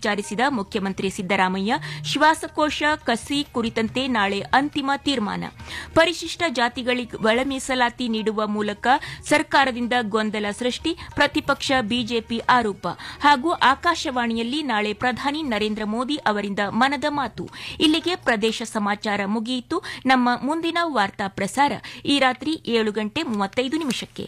ವಿಚಾರಿಸಿದ ಮುಖ್ಯಮಂತ್ರಿ ಸಿದ್ದರಾಮಯ್ಯ ಶ್ವಾಸಕೋಶ ಕಸಿ ಕುರಿತಂತೆ ನಾಳೆ ಅಂತಿಮ ತೀರ್ಮಾನ ಪರಿಶಿಷ್ಟ ಜಾತಿಗಳಿಗೆ ಒಳ ಮೀಸಲಾತಿ ನೀಡುವ ಮೂಲಕ ಸರ್ಕಾರದಿಂದ ಗೊಂದಲ ಸೃಷ್ಟಿ ಪ್ರತಿಪಕ್ಷ ಬಿಜೆಪಿ ಆರೋಪ ಹಾಗೂ ಆಕಾಶವಾಣಿಯಲ್ಲಿ ನಾಳೆ ಪ್ರಧಾನಿ ನರೇಂದ್ರ ಮೋದಿ ಅವರಿಂದ ಮನದ ಮಾತು ಇಲ್ಲಿಗೆ ಪ್ರದೇಶ ಸಮಾಚಾರ ಮುಗಿಯಿತು ನಮ್ಮ ಮುಂದಿನ ವಾರ್ತಾ ಪ್ರಸಾರ ಈ ರಾತ್ರಿ ಏಳು ಗಂಟೆ ಮೂವತ್ತೈದು ನಿಮಿಷಕ್ಕೆ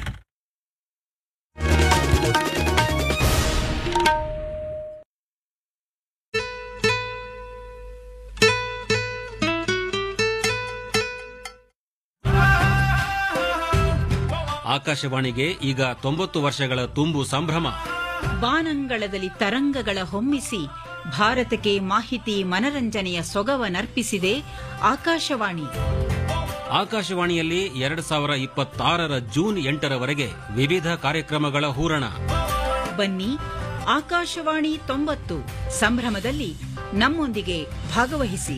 ಆಕಾಶವಾಣಿಗೆ ಈಗ ತೊಂಬತ್ತು ವರ್ಷಗಳ ತುಂಬು ಸಂಭ್ರಮ ಬಾನಂಗಳದಲ್ಲಿ ತರಂಗಗಳ ಹೊಮ್ಮಿಸಿ ಭಾರತಕ್ಕೆ ಮಾಹಿತಿ ಮನರಂಜನೆಯ ಸೊಗವನರ್ಪಿಸಿದೆ ಆಕಾಶವಾಣಿ ಆಕಾಶವಾಣಿಯಲ್ಲಿ ಎರಡ್ ಸಾವಿರ ಇಪ್ಪತ್ತಾರರ ಜೂನ್ ಎಂಟರವರೆಗೆ ವಿವಿಧ ಕಾರ್ಯಕ್ರಮಗಳ ಹೂರಣ ಬನ್ನಿ ಆಕಾಶವಾಣಿ ತೊಂಬತ್ತು ಸಂಭ್ರಮದಲ್ಲಿ ನಮ್ಮೊಂದಿಗೆ ಭಾಗವಹಿಸಿ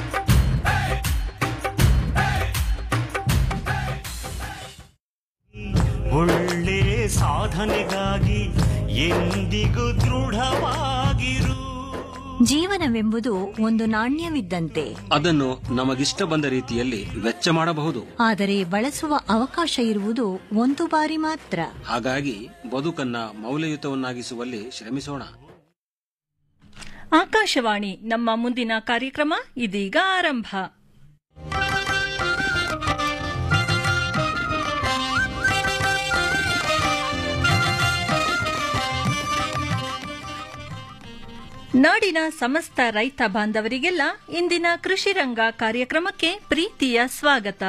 ಒಳ್ಳೆ ಸಾಧನೆಗಾಗಿ ಎಂದಿಗೂ ದೃಢವಾಗಿರು ಜೀವನವೆಂಬುದು ಒಂದು ನಾಣ್ಯವಿದ್ದಂತೆ ಅದನ್ನು ನಮಗಿಷ್ಟ ಬಂದ ರೀತಿಯಲ್ಲಿ ವೆಚ್ಚ ಮಾಡಬಹುದು ಆದರೆ ಬಳಸುವ ಅವಕಾಶ ಇರುವುದು ಒಂದು ಬಾರಿ ಮಾತ್ರ ಹಾಗಾಗಿ ಬದುಕನ್ನ ಮೌಲ್ಯಯುತವನ್ನಾಗಿಸುವಲ್ಲಿ ಶ್ರಮಿಸೋಣ ಆಕಾಶವಾಣಿ ನಮ್ಮ ಮುಂದಿನ ಕಾರ್ಯಕ್ರಮ ಇದೀಗ ಆರಂಭ ನಾಡಿನ ಸಮಸ್ತ ರೈತ ಬಾಂಧವರಿಗೆಲ್ಲ ಇಂದಿನ ಕೃಷಿ ರಂಗ ಕಾರ್ಯಕ್ರಮಕ್ಕೆ ಪ್ರೀತಿಯ ಸ್ವಾಗತ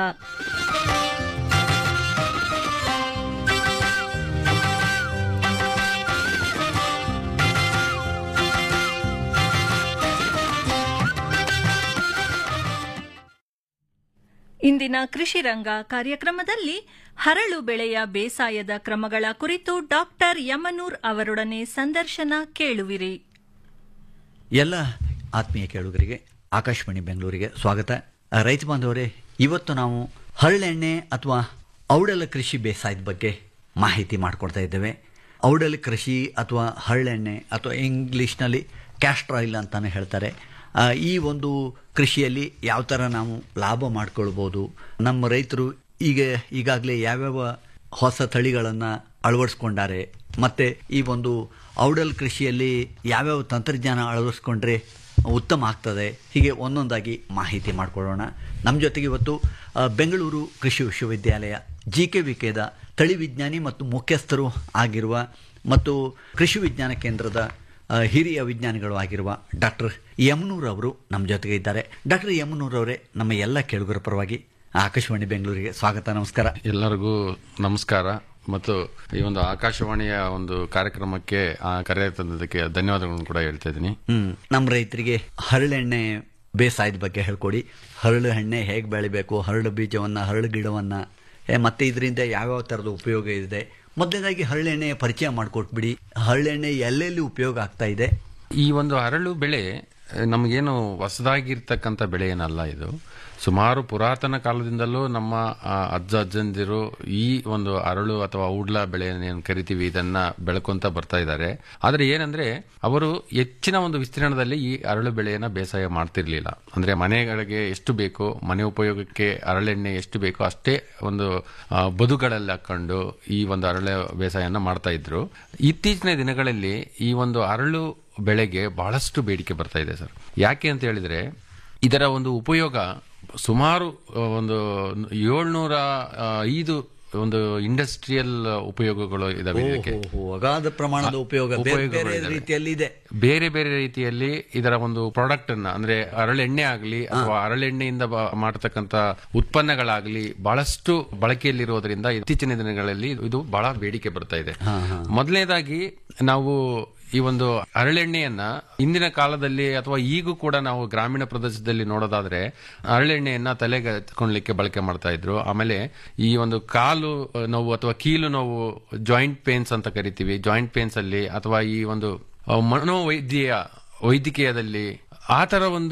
ಇಂದಿನ ಕೃಷಿ ರಂಗ ಕಾರ್ಯಕ್ರಮದಲ್ಲಿ ಹರಳು ಬೆಳೆಯ ಬೇಸಾಯದ ಕ್ರಮಗಳ ಕುರಿತು ಡಾಕ್ಟರ್ ಯಮನೂರ್ ಅವರೊಡನೆ ಸಂದರ್ಶನ ಕೇಳುವಿರಿ ಎಲ್ಲ ಆತ್ಮೀಯ ಕೇಳುಗರಿಗೆ ಆಕಾಶವಾಣಿ ಬೆಂಗಳೂರಿಗೆ ಸ್ವಾಗತ ಆ, ರೈತ ಬಾಂಧವರೇ ಇವತ್ತು ನಾವು ಹರಳೆಣ್ಣೆ ಅಥವಾ ಔಡಲ ಕೃಷಿ ಬೇಸಾಯದ ಬಗ್ಗೆ ಮಾಹಿತಿ ಮಾಡಿಕೊಡ್ತಾ ಇದ್ದೇವೆ ಔಡಲ ಕೃಷಿ ಅಥವಾ ಹರಳೆಣ್ಣೆ ಅಥವಾ ಇಂಗ್ಲೀಷ್ನಲ್ಲಿ ಕ್ಯಾಸ್ಟ್ರ್ ಆಯಿಲ್ ಅಂತಾನೆ ಹೇಳ್ತಾರೆ ಆ, ಈ ಒಂದು ಕೃಷಿಯಲ್ಲಿ ಯಾವ ಥರ ನಾವು ಲಾಭ ಮಾಡ್ಕೊಳ್ಬೋದು ನಮ್ಮ ರೈತರು ಈಗ ಈಗಾಗಲೇ ಯಾವ್ಯಾವ ಹೊಸ ತಳಿಗಳನ್ನು ಅಳವಡಿಸ್ಕೊಂಡಾರೆ ಮತ್ತು ಈ ಒಂದು ಔಡಲ್ ಕೃಷಿಯಲ್ಲಿ ಯಾವ್ಯಾವ ತಂತ್ರಜ್ಞಾನ ಅಳವಡಿಸ್ಕೊಂಡ್ರೆ ಉತ್ತಮ ಆಗ್ತದೆ ಹೀಗೆ ಒಂದೊಂದಾಗಿ ಮಾಹಿತಿ ಮಾಡಿಕೊಳ್ಳೋಣ ನಮ್ಮ ಜೊತೆಗೆ ಇವತ್ತು ಆ, ಬೆಂಗಳೂರು ಕೃಷಿ ವಿಶ್ವವಿದ್ಯಾಲಯ ಜಿ ಕೆ ವಿ ಕೆದ ತಳಿ ವಿಜ್ಞಾನಿ ಮತ್ತು ಮುಖ್ಯಸ್ಥರು ಆಗಿರುವ ಮತ್ತು ಕೃಷಿ ವಿಜ್ಞಾನ ಕೇಂದ್ರದ ಆ, ಹಿರಿಯ ವಿಜ್ಞಾನಿಗಳು ಆಗಿರುವ ಡಾಕ್ಟರ್ ಯಮನೂರ್ ಅವರು ನಮ್ಮ ಜೊತೆಗೆ ಇದ್ದಾರೆ ಡಾಕ್ಟರ್ ಯಮನೂರ್ ಅವರೇ ನಮ್ಮ ಎಲ್ಲ ಕೇಳುಗರ ಪರವಾಗಿ ಆಕಾಶವಾಣಿ ಬೆಂಗಳೂರಿಗೆ ಸ್ವಾಗತ ನಮಸ್ಕಾರ ಎಲ್ಲರಿಗೂ ನಮಸ್ಕಾರ ಮತ್ತು ಈ ಒಂದು ಆಕಾಶವಾಣಿಯ ಒಂದು ಕಾರ್ಯಕ್ರಮಕ್ಕೆ ಆ ಕರೆ ತಂದದಕ್ಕೆ ಧನ್ಯವಾದಗಳನ್ನು ಕೂಡ ಹೇಳ್ತಾ ಇದ್ದೀನಿ ಹ್ಮ್ ನಮ್ಮ ರೈತರಿಗೆ ಹರಳೆಣ್ಣೆ ಬೇಸಾಯದ ಬಗ್ಗೆ ಹೇಳ್ಕೊಡಿ ಹರಳು ಎಣ್ಣೆ ಹೇಗೆ ಬೆಳಿಬೇಕು ಹರಳು ಬೀಜವನ್ನ ಹರಳು ಗಿಡವನ್ನ ಏ, ಮತ್ತೆ ಇದರಿಂದ ಯಾವ್ಯಾವ ಥರದ ಉಪಯೋಗ ಇದೆ ಮೊದಲನೇದಾಗಿ ಹರಳೆಣ್ಣೆಯ ಪರಿಚಯ ಮಾಡಿಕೊಟ್ಬಿಡಿ ಹರಳೆಣ್ಣೆ ಎಲ್ಲೆಲ್ಲಿ ಉಪಯೋಗ ಆಗ್ತಾ ಇದೆ ಈ ಒಂದು ಅರಳು ಬೆಳೆ ಆ, ನಮಗೇನು ಹೊಸದಾಗಿರ್ತಕ್ಕಂಥ ಬೆಳೆ ಏನಲ್ಲ ಇದು ಸುಮಾರು ಪುರಾತನ ಕಾಲದಿಂದಲೂ ನಮ್ಮ ಆ, ಅಜ್ಜ ಅಜ್ಜಂದಿರು ಈ ಒಂದು ಅರಳು ಅಥವಾ ಔಡ್ಲ ಬೆಳೆ ಏನು ಕರಿತೀವಿ ಇದನ್ನ ಬೆಳ್ಕೊಂತ ಬರ್ತಾ ಇದ್ದಾರೆ ಆದ್ರೆ ಏನಂದ್ರೆ ಅವರು ಹೆಚ್ಚಿನ ಒಂದು ವಿಸ್ತೀರ್ಣದಲ್ಲಿ ಈ ಅರಳು ಬೆಳೆಯನ್ನ ಬೇಸಾಯ ಮಾಡ್ತಿರ್ಲಿಲ್ಲ ಅಂದ್ರೆ ಮನೆಗಳಿಗೆ ಎಷ್ಟು ಬೇಕು ಮನೆ ಉಪಯೋಗಕ್ಕೆ ಅರಳೆಣ್ಣೆ ಎಷ್ಟು ಬೇಕೋ ಅಷ್ಟೇ ಒಂದು ಆ, ಬದುಗಳಲ್ಲಿ ಹಾಕೊಂಡು ಈ ಒಂದು ಅರಳೆ ಬೇಸಾಯನ ಮಾಡ್ತಾ ಇದ್ರು ಇತ್ತೀಚಿನ ದಿನಗಳಲ್ಲಿ ಈ ಒಂದು ಅರಳು ಬೆಳೆಗೆ ಬಹಳಷ್ಟು ಬೇಡಿಕೆ ಬರ್ತಾ ಇದೆ ಸರ್ ಯಾಕೆ ಅಂತ ಹೇಳಿದ್ರೆ ಇದರ ಒಂದು ಉಪಯೋಗ ಸುಮಾರು ಆ, ಒಂದು ಏಳ್ನೂರ ಆ, ಐದು ಒಂದು ಇಂಡಸ್ಟ್ರಿಯಲ್ ಉಪಯೋಗಗಳು ಇದಾವೆ ಇದಕ್ಕೆ ಓಹೋ, ಅಗಾಧ ಪ್ರಮಾಣದ ಉಪಯೋಗ ಬೇರೆ ಬೇರೆ ಉಪಯೋಗಗಳಿದಾವೆ. ರೀತಿಯಲ್ಲಿ ಇದೆ ಬೇರೆ ಬೇರೆ ರೀತಿಯಲ್ಲಿ ಇದರ ಒಂದು ಪ್ರಾಡಕ್ಟ್ ಅನ್ನ ಅಂದ್ರೆ ಅರಳೆಣ್ಣೆ ಆಗಲಿ ಅಥವಾ ಅರಳೆಣ್ಣೆಯಿಂದ ಬ- ಮಾಡತಕ್ಕಂತ ಉತ್ಪನ್ನಗಳಾಗ್ಲಿ ಬಹಳಷ್ಟು ಬಳಕೆಯಲ್ಲಿರೋದ್ರಿಂದ ಇತ್ತೀಚಿನ ದಿನಗಳಲ್ಲಿ ಇದು ಬಹಳ ಬೇಡಿಕೆ ಬರ್ತಾ ಇದೆ ಮೊದಲನೇದಾಗಿ ನಾವು ಈ ಒಂದು ಹರಳೆಣ್ಣೆಯನ್ನ ಇಂದಿನ ಕಾಲದಲ್ಲಿ ಅಥವಾ ಈಗೂ ಕೂಡ ನಾವು ಗ್ರಾಮೀಣ ಪ್ರದೇಶದಲ್ಲಿ ನೋಡೋದಾದ್ರೆ ಹರಳೆಣ್ಣೆಯನ್ನ ತಲೆಗೆ ಹಚ್ಕೊಳ್ಲಿಕ್ಕೆ ಬಳಕೆ ಮಾಡ್ತಾ ಇದ್ರು ಆಮೇಲೆ ಈ ಒಂದು ಕಾಲು ನೋವು ಅಥವಾ ಕೀಲು ನೋವು ಜಾಯಿಂಟ್ ಪೇನ್ಸ್ ಅಂತ ಕರಿತೀವಿ ಜಾಯಿಂಟ್ ಪೇನ್ಸ್ ಅಲ್ಲಿ ಅಥವಾ ಈ ಒಂದು ಆ, ಮನೋವೈದ್ಯ ವೈದ್ಯಕೀಯದಲ್ಲಿ ಆ ತರ ಒಂದು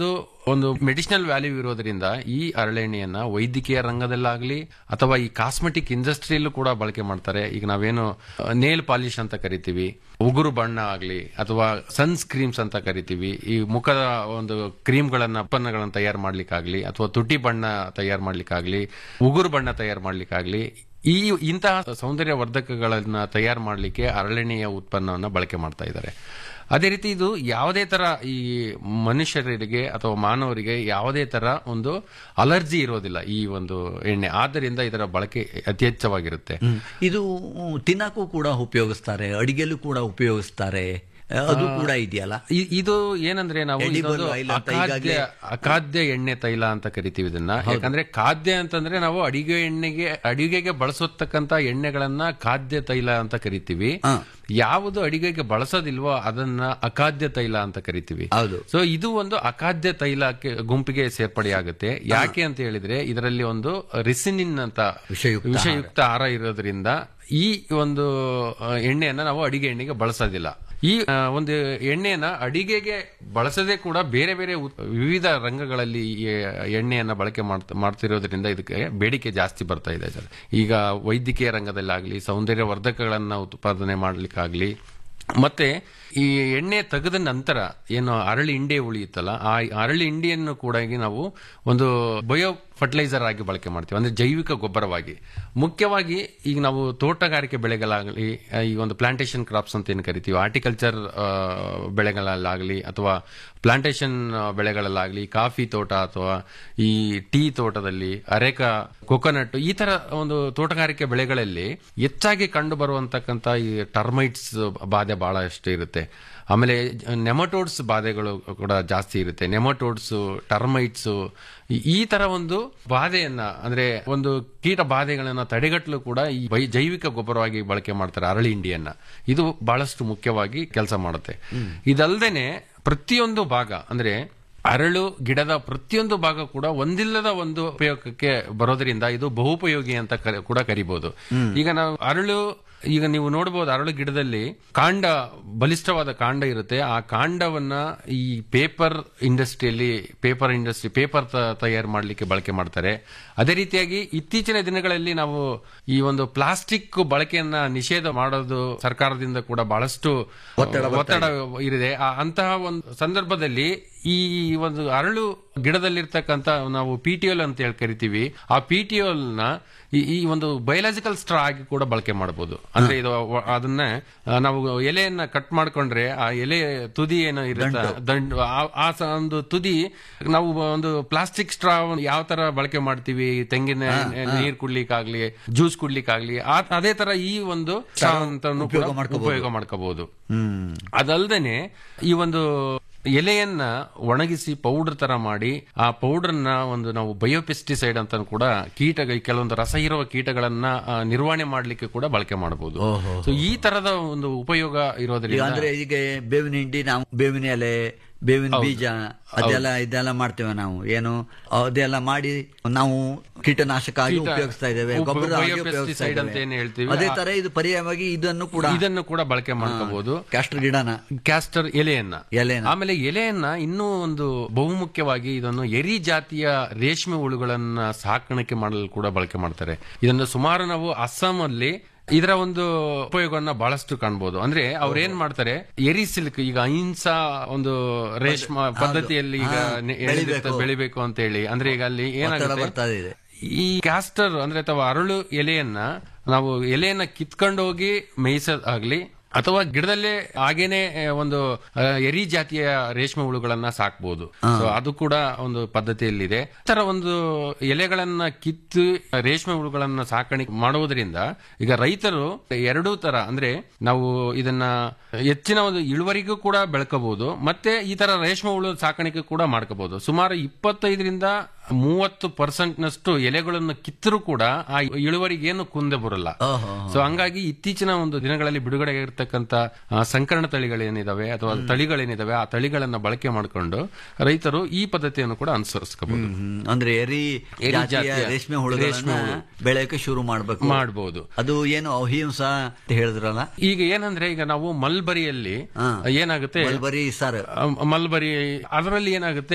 ಒಂದು ಮೆಡಿಸಿನಲ್ ವ್ಯಾಲ್ಯೂ ಇರೋದ್ರಿಂದ ಈ ಹರಳೆಣ್ಣೆಯನ್ನ ವೈದ್ಯಕೀಯ ರಂಗದಲ್ಲಾಗ್ಲಿ ಅಥವಾ ಈ ಕಾಸ್ಮೆಟಿಕ್ ಇಂಡಸ್ಟ್ರಿಯಲ್ಲೂ ಕೂಡ ಬಳಕೆ ಮಾಡ್ತಾರೆ ಈಗ ನಾವೇನು ನೇಲ್ ಪಾಲಿಶ್ ಅಂತ ಕರಿತೀವಿ ಉಗುರು ಬಣ್ಣ ಆಗ್ಲಿ ಅಥವಾ ಸನ್ಸ್ ಕ್ರೀಮ್ಸ್ ಅಂತ ಕರಿತೀವಿ ಈ ಮುಖದ ಒಂದು ಕ್ರೀಮ್ಗಳನ್ನ ಉತ್ಪನ್ನಗಳನ್ನ ತಯಾರು ಮಾಡ್ಲಿಕ್ಕಾಗ್ಲಿ ಅಥವಾ ತುಟಿ ಬಣ್ಣ ತಯಾರು ಮಾಡ್ಲಿಕ್ಕಾಗ್ಲಿ ಉಗುರು ಬಣ್ಣ ತಯಾರು ಮಾಡ್ಲಿಕ್ಕಾಗ್ಲಿ ಈ ಇಂತಹ ಸೌಂದರ್ಯ ವರ್ಧಕಗಳನ್ನ ತಯಾರು ಮಾಡಲಿಕ್ಕೆ ಹರಳೆಣ್ಣೆಯ ಉತ್ಪನ್ನವನ್ನ ಬಳಕೆ ಮಾಡ್ತಾ ಇದ್ದಾರೆ ಅದೇ ರೀತಿ ಇದು ಯಾವುದೇ ತರ ಈ ಮನುಷ್ಯರಿಗೆ ಅಥವಾ ಮಾನವರಿಗೆ ಯಾವುದೇ ತರ ಒಂದು ಅಲರ್ಜಿ ಇರೋದಿಲ್ಲ ಈ ಒಂದು ಎಣ್ಣೆ ಆದ್ದರಿಂದ ಇದರ ಬಳಕೆ ಅತಿ ಹೆಚ್ಚವಾಗಿರುತ್ತೆ ಇದು ತಿನ್ನಕ್ಕೂ ಕೂಡ ಉಪಯೋಗಿಸ್ತಾರೆ ಅಡಿಗೆಲ್ಲೂ ಕೂಡ ಉಪಯೋಗಿಸ್ತಾರೆ ಅದು ಕೂಡ ಇದೆಯಲ್ಲ ಇ- ಇದು ಏನಂದ್ರೆ ನಾವು Edible ಇದೊಂದು oil ಅಂತ ಅಖಾದ್ಯ ಈಗಾಗ್ಲೇ- ಅಖಾದ್ಯ ಎಣ್ಣೆ ತೈಲ ಅಂತ ಕರಿತೀವಿ ಇದನ್ನ ಯಾಕಂದ್ರೆ ಖಾದ್ಯ ಅಂತಂದ್ರೆ ನಾವು ಅಡಿಗೆ ಎಣ್ಣೆಗೆ ಅಡಿಗೆಗೆ ಬಳಸತಕ್ಕಂತ ಎಣ್ಣೆಗಳನ್ನ ಖಾದ್ಯ ತೈಲ ಅಂತ ಕರಿತೀವಿ ಯಾವುದು ಅಡಿಗೆಗೆ ಬಳಸೋದಿಲ್ವೋ ಅದನ್ನ ಅಖಾದ್ಯ ತೈಲ ಅಂತ ಕರಿತೀವಿ ಹೌದು. ಸೊ ಇದು ಒಂದು ಅಖಾದ್ಯ ತೈಲಕ್ಕೆ ಗುಂಪಿಗೆ ಸೇರ್ಪಡೆಯಾಗುತ್ತೆ ಯಾಕೆ ಅಂತ ಹೇಳಿದ್ರೆ ಇದರಲ್ಲಿ ಒಂದು ರಿಸಿನಿನ್ ಅಂತ ವಿಷಯುಕ್ತ ವಿಷಯುಕ್ತ ಆಹಾರ ಇರೋದ್ರಿಂದ ಈ ಒಂದು ಆ, ಎಣ್ಣೆಯನ್ನ ನಾವು ಅಡಿಗೆ ಎಣ್ಣೆಗೆ ಬಳಸೋದಿಲ್ಲ ಈ ಆ, ಒಂದು ಎಣ್ಣೆಯನ್ನ ಅಡಿಗೆಗೆ ಬಳಸದೆ ಕೂಡ ಬೇರೆ ಬೇರೆ ಉತ್- ವಿವಿಧ ರಂಗಗಳಲ್ಲಿ ಈ ಎಣ್ಣೆಯನ್ನ ಬಳಕೆ ಮಾಡ್ತ- ಮಾಡ್ತಿರೋದ್ರಿಂದ ಇದಕ್ಕೆ ಬೇಡಿಕೆ ಜಾಸ್ತಿ ಬರ್ತಾ ಇದೆ ಸರ್ ಈಗ ವೈದ್ಯಕೀಯ ರಂಗದಲ್ಲಾಗ್ಲಿ ಸೌಂದರ್ಯ ವರ್ಧಕಗಳನ್ನ ಉತ್ಪಾದನೆ ಮಾಡ್ಲಿಕ್ಕಾಗ್ಲಿ ಮತ್ತೆ ಈ ಎಣ್ಣೆ ತೆಗೆದ ನಂತರ ಏನು ಅರಳಿ ಇಂಡೆ ಉಳಿಯುತ್ತಲ್ಲ ಆ ಅರಳಿ ಇಂಡಿಯನ್ನು ಕೂಡ ಈಗ ನಾವು ಒಂದು ಬಯೋ ಫರ್ಟಿಲೈಸರ್ ಆಗಿ ಬಳಕೆ ಮಾಡ್ತೀವಿ ಅಂದ್ರೆ ಜೈವಿಕ ಗೊಬ್ಬರವಾಗಿ ಮುಖ್ಯವಾಗಿ ಈಗ ನಾವು ತೋಟಗಾರಿಕೆ ಬೆಳೆಗಳಾಗಲಿ ಈ ಒಂದು ಪ್ಲಾಂಟೇಶನ್ ಕ್ರಾಪ್ಸ್ ಅಂತ ಏನು ಕರಿತೀವಿ ಆರ್ಟಿಕಲ್ಚರ್ ಬೆಳೆಗಳಲ್ಲಾಗಲಿ ಅಥವಾ ಪ್ಲಾಂಟೇಶನ್ ಬೆಳೆಗಳಲ್ಲಾಗಲಿ ಕಾಫಿ ತೋಟ ಅಥವಾ ಈ ಟೀ ತೋಟದಲ್ಲಿ ಅರೇಕ ಕೊಕೊನಟ್ ಈ ತರ ಒಂದು ತೋಟಗಾರಿಕೆ ಬೆಳೆಗಳಲ್ಲಿ ಹೆಚ್ಚಾಗಿ ಕಂಡು ಬರುವಂತಕ್ಕಂಥ ಈ ಟರ್ಮೈಟ್ಸ್ ಬಾಧೆ ಬಹಳಷ್ಟು ಇರುತ್ತೆ ಆಮೇಲೆ ನೆಮಟೋಡ್ಸ್ ಬಾಧೆಗಳು ಕೂಡ ಜಾಸ್ತಿ ಇರುತ್ತೆ ನೆಮಟೋಡ್ಸ್ ಟರ್ಮೈಟ್ಸ್ ಈ ತರ ಒಂದು ಬಾಧೆಯನ್ನ ಅಂದ್ರೆ ಒಂದು ಕೀಟ ಬಾಧೆಗಳನ್ನ ತಡೆಗಟ್ಟಲು ಕೂಡ ಈ ಬೈ- ಜೈವಿಕ ಗೊಬ್ಬರವಾಗಿ ಬಳಕೆ ಮಾಡ್ತಾರೆ ಅರಳಿ ಇಂಡಿಯನ್ನ ಇದು ಬಹಳಷ್ಟು ಮುಖ್ಯವಾಗಿ ಕೆಲಸ ಮಾಡುತ್ತೆ ಇದಲ್ದೇನೆ ಪ್ರತಿಯೊಂದು ಭಾಗ ಅಂದ್ರೆ ಅರಳು ಗಿಡದ ಪ್ರತಿಯೊಂದು ಭಾಗ ಕೂಡ ಒಂದಿಲ್ಲದ ಒಂದು ಉಪಯೋಗಕ್ಕೆ ಬರೋದ್ರಿಂದ ಇದು ಬಹುಪಯೋಗಿ ಅಂತ ಕರೆ- ಕೂಡ ಕರಿಬಹುದು ಈಗ ನಾವು ಅರಳು ಈಗ ನೀವು ನೋಡಬಹುದು ಅರಳು ಗಿಡದಲ್ಲಿ ಕಾಂಡ ಬಲಿಷ್ಠವಾದ ಕಾಂಡ ಇರುತ್ತೆ ಆ ಕಾಂಡವನ್ನ ಈ ಪೇಪರ್ ಇಂಡಸ್ಟ್ರಿಯಲ್ಲಿ ಪೇಪರ್ ಇಂಡಸ್ಟ್ರಿ ಪೇಪರ್ ತಯಾರು ಮಾಡಲಿಕ್ಕೆ ಬಳಕೆ ಮಾಡ್ತಾರೆ ಅದೇ ರೀತಿಯಾಗಿ ಇತ್ತೀಚಿನ ದಿನಗಳಲ್ಲಿ ನಾವು ಈ ಒಂದು ಪ್ಲಾಸ್ಟಿಕ್ ಬಳಕೆಯನ್ನ ನಿಷೇಧ ಮಾಡೋದು ಸರ್ಕಾರದಿಂದ ಕೂಡ ಬಹಳಷ್ಟು ಒತ್ತಡ ಇದೆ ಆ- ಅಂತಹ ಒಂದು ಸಂದರ್ಭದಲ್ಲಿ ಈ ಒಂದು ಅರಳು ಗಿಡದಲ್ಲಿರ್ತಕ್ಕಂಥ ನಾವು ಪಿಟಿಒಲ್ ಅಂತ ಹೇಳಿ ಕರಿತೀವಿ ಆ ಪಿಟಿಒಲ್ ನ ಈ ಈ ಒಂದು ಬಯೋಲಾಜಿಕಲ್ ಸ್ಟ್ರಾ ಆಗಿ ಕೂಡ ಬಳಕೆ ಮಾಡಬಹುದು ಅಂದ್ರೆ ಇದು ವ- ಅದನ್ನ ಆ, ನಾವು ಎಲೆಯನ್ನ ಕಟ್ ಮಾಡ್ಕೊಂಡ್ರೆ ಆ ಎಲೆ ತುದಿ ಏನೋ ಇರುತ್ತೆ ದಂಡು ಆ- ಆ ಸ- ಒಂದು ತುದಿ ನಾವು ಒಂದು ಪ್ಲಾಸ್ಟಿಕ್ ಸ್ಟ್ರಾ ಯಾವ ತರ ಬಳಕೆ ಮಾಡ್ತೀವಿ ತೆಂಗಿನ ನೀರ್ ಕುಡ್ಲಿಕ್ಕಾಗ್ಲಿ ಜ್ಯೂಸ್ ಕುಡ್ಲಿಕ್ಕಾಗ್ಲಿ ಆ- ಅದೇ ತರ ಈ ಒಂದು ಸ್ಟ್ರಾ ಅಂತಾನು ಕೂಡ ಉಪಯೋಗ ಮಾಡ್ಕೋಬಹುದು ಅದಲ್ದೇನೆ ಈ ಒಂದು ಎಲೆಯನ್ನ ಒಣಗಿಸಿ ಪೌಡರ್ ತರ ಮಾಡಿ ಆ ಪೌಡರ್ನ ಒಂದು ನಾವು ಬಯೋಪೆಸ್ಟಿಸೈಡ್ ಅಂತ ಕೂಡ ಕೀಟ ಕೆಲವೊಂದು ರಸ ಇರುವ ಕೀಟಗಳನ್ನ ಆ, ನಿರ್ವಹಣೆ ಮಾಡ್ಲಿಕ್ಕೆ ಕೂಡ ಬಳಕೆ ಮಾಡಬಹುದು ಸೊ ಈ ತರದ ಒಂದು ಉಪಯೋಗ ಈಗ ಇರೋದ್ರಿಂದ ಅಂದ್ರೆ ಈಗ ಬೇವಿನ ಹಿಂಡಿ ನಾವು ಬೇವಿನ ಎಲೆ ಬೇವಿನ ಬೀಜ ಅದೆಲ್ಲ ಇದೆಲ್ಲ ಮಾಡ್ತೇವೆ ನಾವು ಏನು ಅದೆಲ್ಲ ಮಾಡಿ ನಾವು ಕೀಟನಾಶಕ ಆಗಿ ಕೀಟ- ಉಪಯೋಗಿಸ್ತಾ ಇದ್ದೇವೆ ಉಪ- ಗೊಬ್ಬರ ಆಗಿ biopesticide ಉಪಯೋಗಿಸ್ತಾ ಅಂತ ಏನ್ ಹೇಳ್ತೀವಿ, ಇದ್ದೇವೆ ಅದೇ ಆ- ತರ ಇದು ಪರ್ಯಾಯವಾಗಿ ಇದನ್ನು ಕೂಡ ಇದನ್ನು ಕೂಡ ಬಳಕೆ ಮಾಡ್ಕೋಬಹುದು ಕ್ಯಾಸ್ಟರ್ ಗಿಡನ ಕ್ಯಾಸ್ಟರ್ ಎಲೆಯನ್ನ ಎಲೆನ. ಆಮೇಲೆ ಎಲೆಯನ್ನ ಇನ್ನೂ ಒಂದು ಬಹುಮುಖ್ಯವಾಗಿ ಇದನ್ನು ಎರಿ ಜಾತಿಯ ರೇಷ್ಮೆ ಹುಳುಗಳನ್ನ ಸಾಕಾಣಿಕೆ ಮಾಡಲು ಕೂಡ ಬಳಕೆ ಮಾಡ್ತಾರೆ ಇದನ್ನು ಸುಮಾರು ನಾವು ಅಸ್ಸಾಂ ಅಲ್ಲಿ ಇದರ ಒಂದು ಉಪಯೋಗವನ್ನ ಬಹಳಷ್ಟು ಕಾಣಬಹುದು ಅಂದ್ರೆ ಅವ್ರು ಏನ್ ಮಾಡ್ತಾರೆ ಎರಿ ಸಿಲ್ಕ್ ಈಗ ಅಹಿಂಸಾ ಒಂದು ರೇಷ್ಮೆ ಪದ್ಧತಿಯಲ್ಲಿ ಈಗ ಹಾ, ನೆ- ಬೆಳಿಬೇಕು. ಎಳೆದಿರ್ತ- ಬೆಳಿಬೇಕು ಅಂತ ಹೇಳಿ ಅಂದ್ರೆ ಈಗ ಅಲ್ಲಿ ಒತ್ತಡ ಏನಾಗುತ್ತೆ ಬರ್ತಾ ಇದೆ ಈ ಕ್ಯಾಸ್ಟರ್ ಅಂದ್ರೆ ಅಥವಾ ಅರಳು ಎಲೆಯನ್ನ ನಾವು ಎಲೆಯನ್ನ ಕಿತ್ಕೊಂಡು ಹೋಗಿ ಮೇಯಿಸೋದಾಗ್ಲಿ ಅಥವಾ ಗಿಡದಲ್ಲೇ ಹಾಗೇನೆ ಆ, ಒಂದು ಆ, ಎರಿ ಜಾತಿಯ ರೇಷ್ಮೆ ಹುಳುಗಳನ್ನ ಸಾಕ್ಬಹುದು ಸೊ ಅದು ಕೂಡ ಒಂದು ಪದ್ಧತಿಯಲ್ಲಿದೆ ಈ ತರ ಒಂದು ಎಲೆಗಳನ್ನ ಕಿತ್ತು ರೇಷ್ಮೆ ಹುಳುಗಳನ್ನ ಸಾಕಾಣಿಕೆ ಮಾಡುವುದರಿಂದ ಈಗ ರೈತರು ಎರಡೂ ತರ ಅಂದ್ರೆ ನಾವು ಇದನ್ನ ಹೆಚ್ಚಿನ ಒಂದು ಇಳುವರಿಗೂ ಕೂಡ ಬೆಳ್ಕೋಬಹುದು ಮತ್ತೆ ಈ ತರ ರೇಷ್ಮೆ ಹುಳು ಸಾಕಾಣಿಕೆ ಕೂಡ ಮಾಡ್ಕೋಬಹುದು ಸುಮಾರು ಇಪ್ಪತ್ತೈದರಿಂದ ಮೂವತ್ತು ಪರ್ಸೆಂಟ್ ನಷ್ಟು ಎಲೆಗಳನ್ನು ಕಿತ್ತರೂ ಕೂಡ ಆ ಇಳುವರಿಗೆ ಏನು ಕುಂದೆ ಬರಲ್ಲ ಸೊ ಹಂಗಾಗಿ ಇತ್ತೀಚಿನ ಒಂದು ದಿನಗಳಲ್ಲಿ ಬಿಡುಗಡೆ ಆಗಿರ್ತಕ್ಕಂಥ ಆ, ಸಂಕರಣ ತಳಿಗಳೇನಿದಾವೆ ಅಥವಾ ತಳಿಗಳೇನಿದಾವೆ ಆ ತಳಿಗಳನ್ನ ಬಳಕೆ ಮಾಡಿಕೊಂಡು ರೈತರು ಈ ಪದ್ಧತಿಯನ್ನು ಕೂಡ ಅನುಸರಿಸ್ಕೋಬಹುದು ಹ್ಮ್. ಅಂದ್ರೆ ಎರಿ ಎರಿ ಜಾತಿಯ ಜಾತಿಯ ರೇಷ್ಮೆ ರೇಷ್ಮೆ ಹುಳುಗಳನ್ನ ಹುಳು. ಬೆಳೆಯಕ್ಕೆ ಶುರು ಮಾಡಬೇಕು ಮಾಡಬಹುದು ಅದು ಏನು ಅಹಿಂಸ ಅಂತ ಹೇಳಿದ್ರಲ್ಲ ಈಗ ಏನಂದ್ರೆ ಈಗ ನಾವು ಮಲ್ಬರಿಯಲ್ಲಿ ಹಾ. ಏನಾಗುತ್ತೆ ಮಲ್ಬರಿ ಸರ್ ಅ, ಮಲ್ಬರಿ ಅದರಲ್ಲಿ ಏನಾಗುತ್ತೆ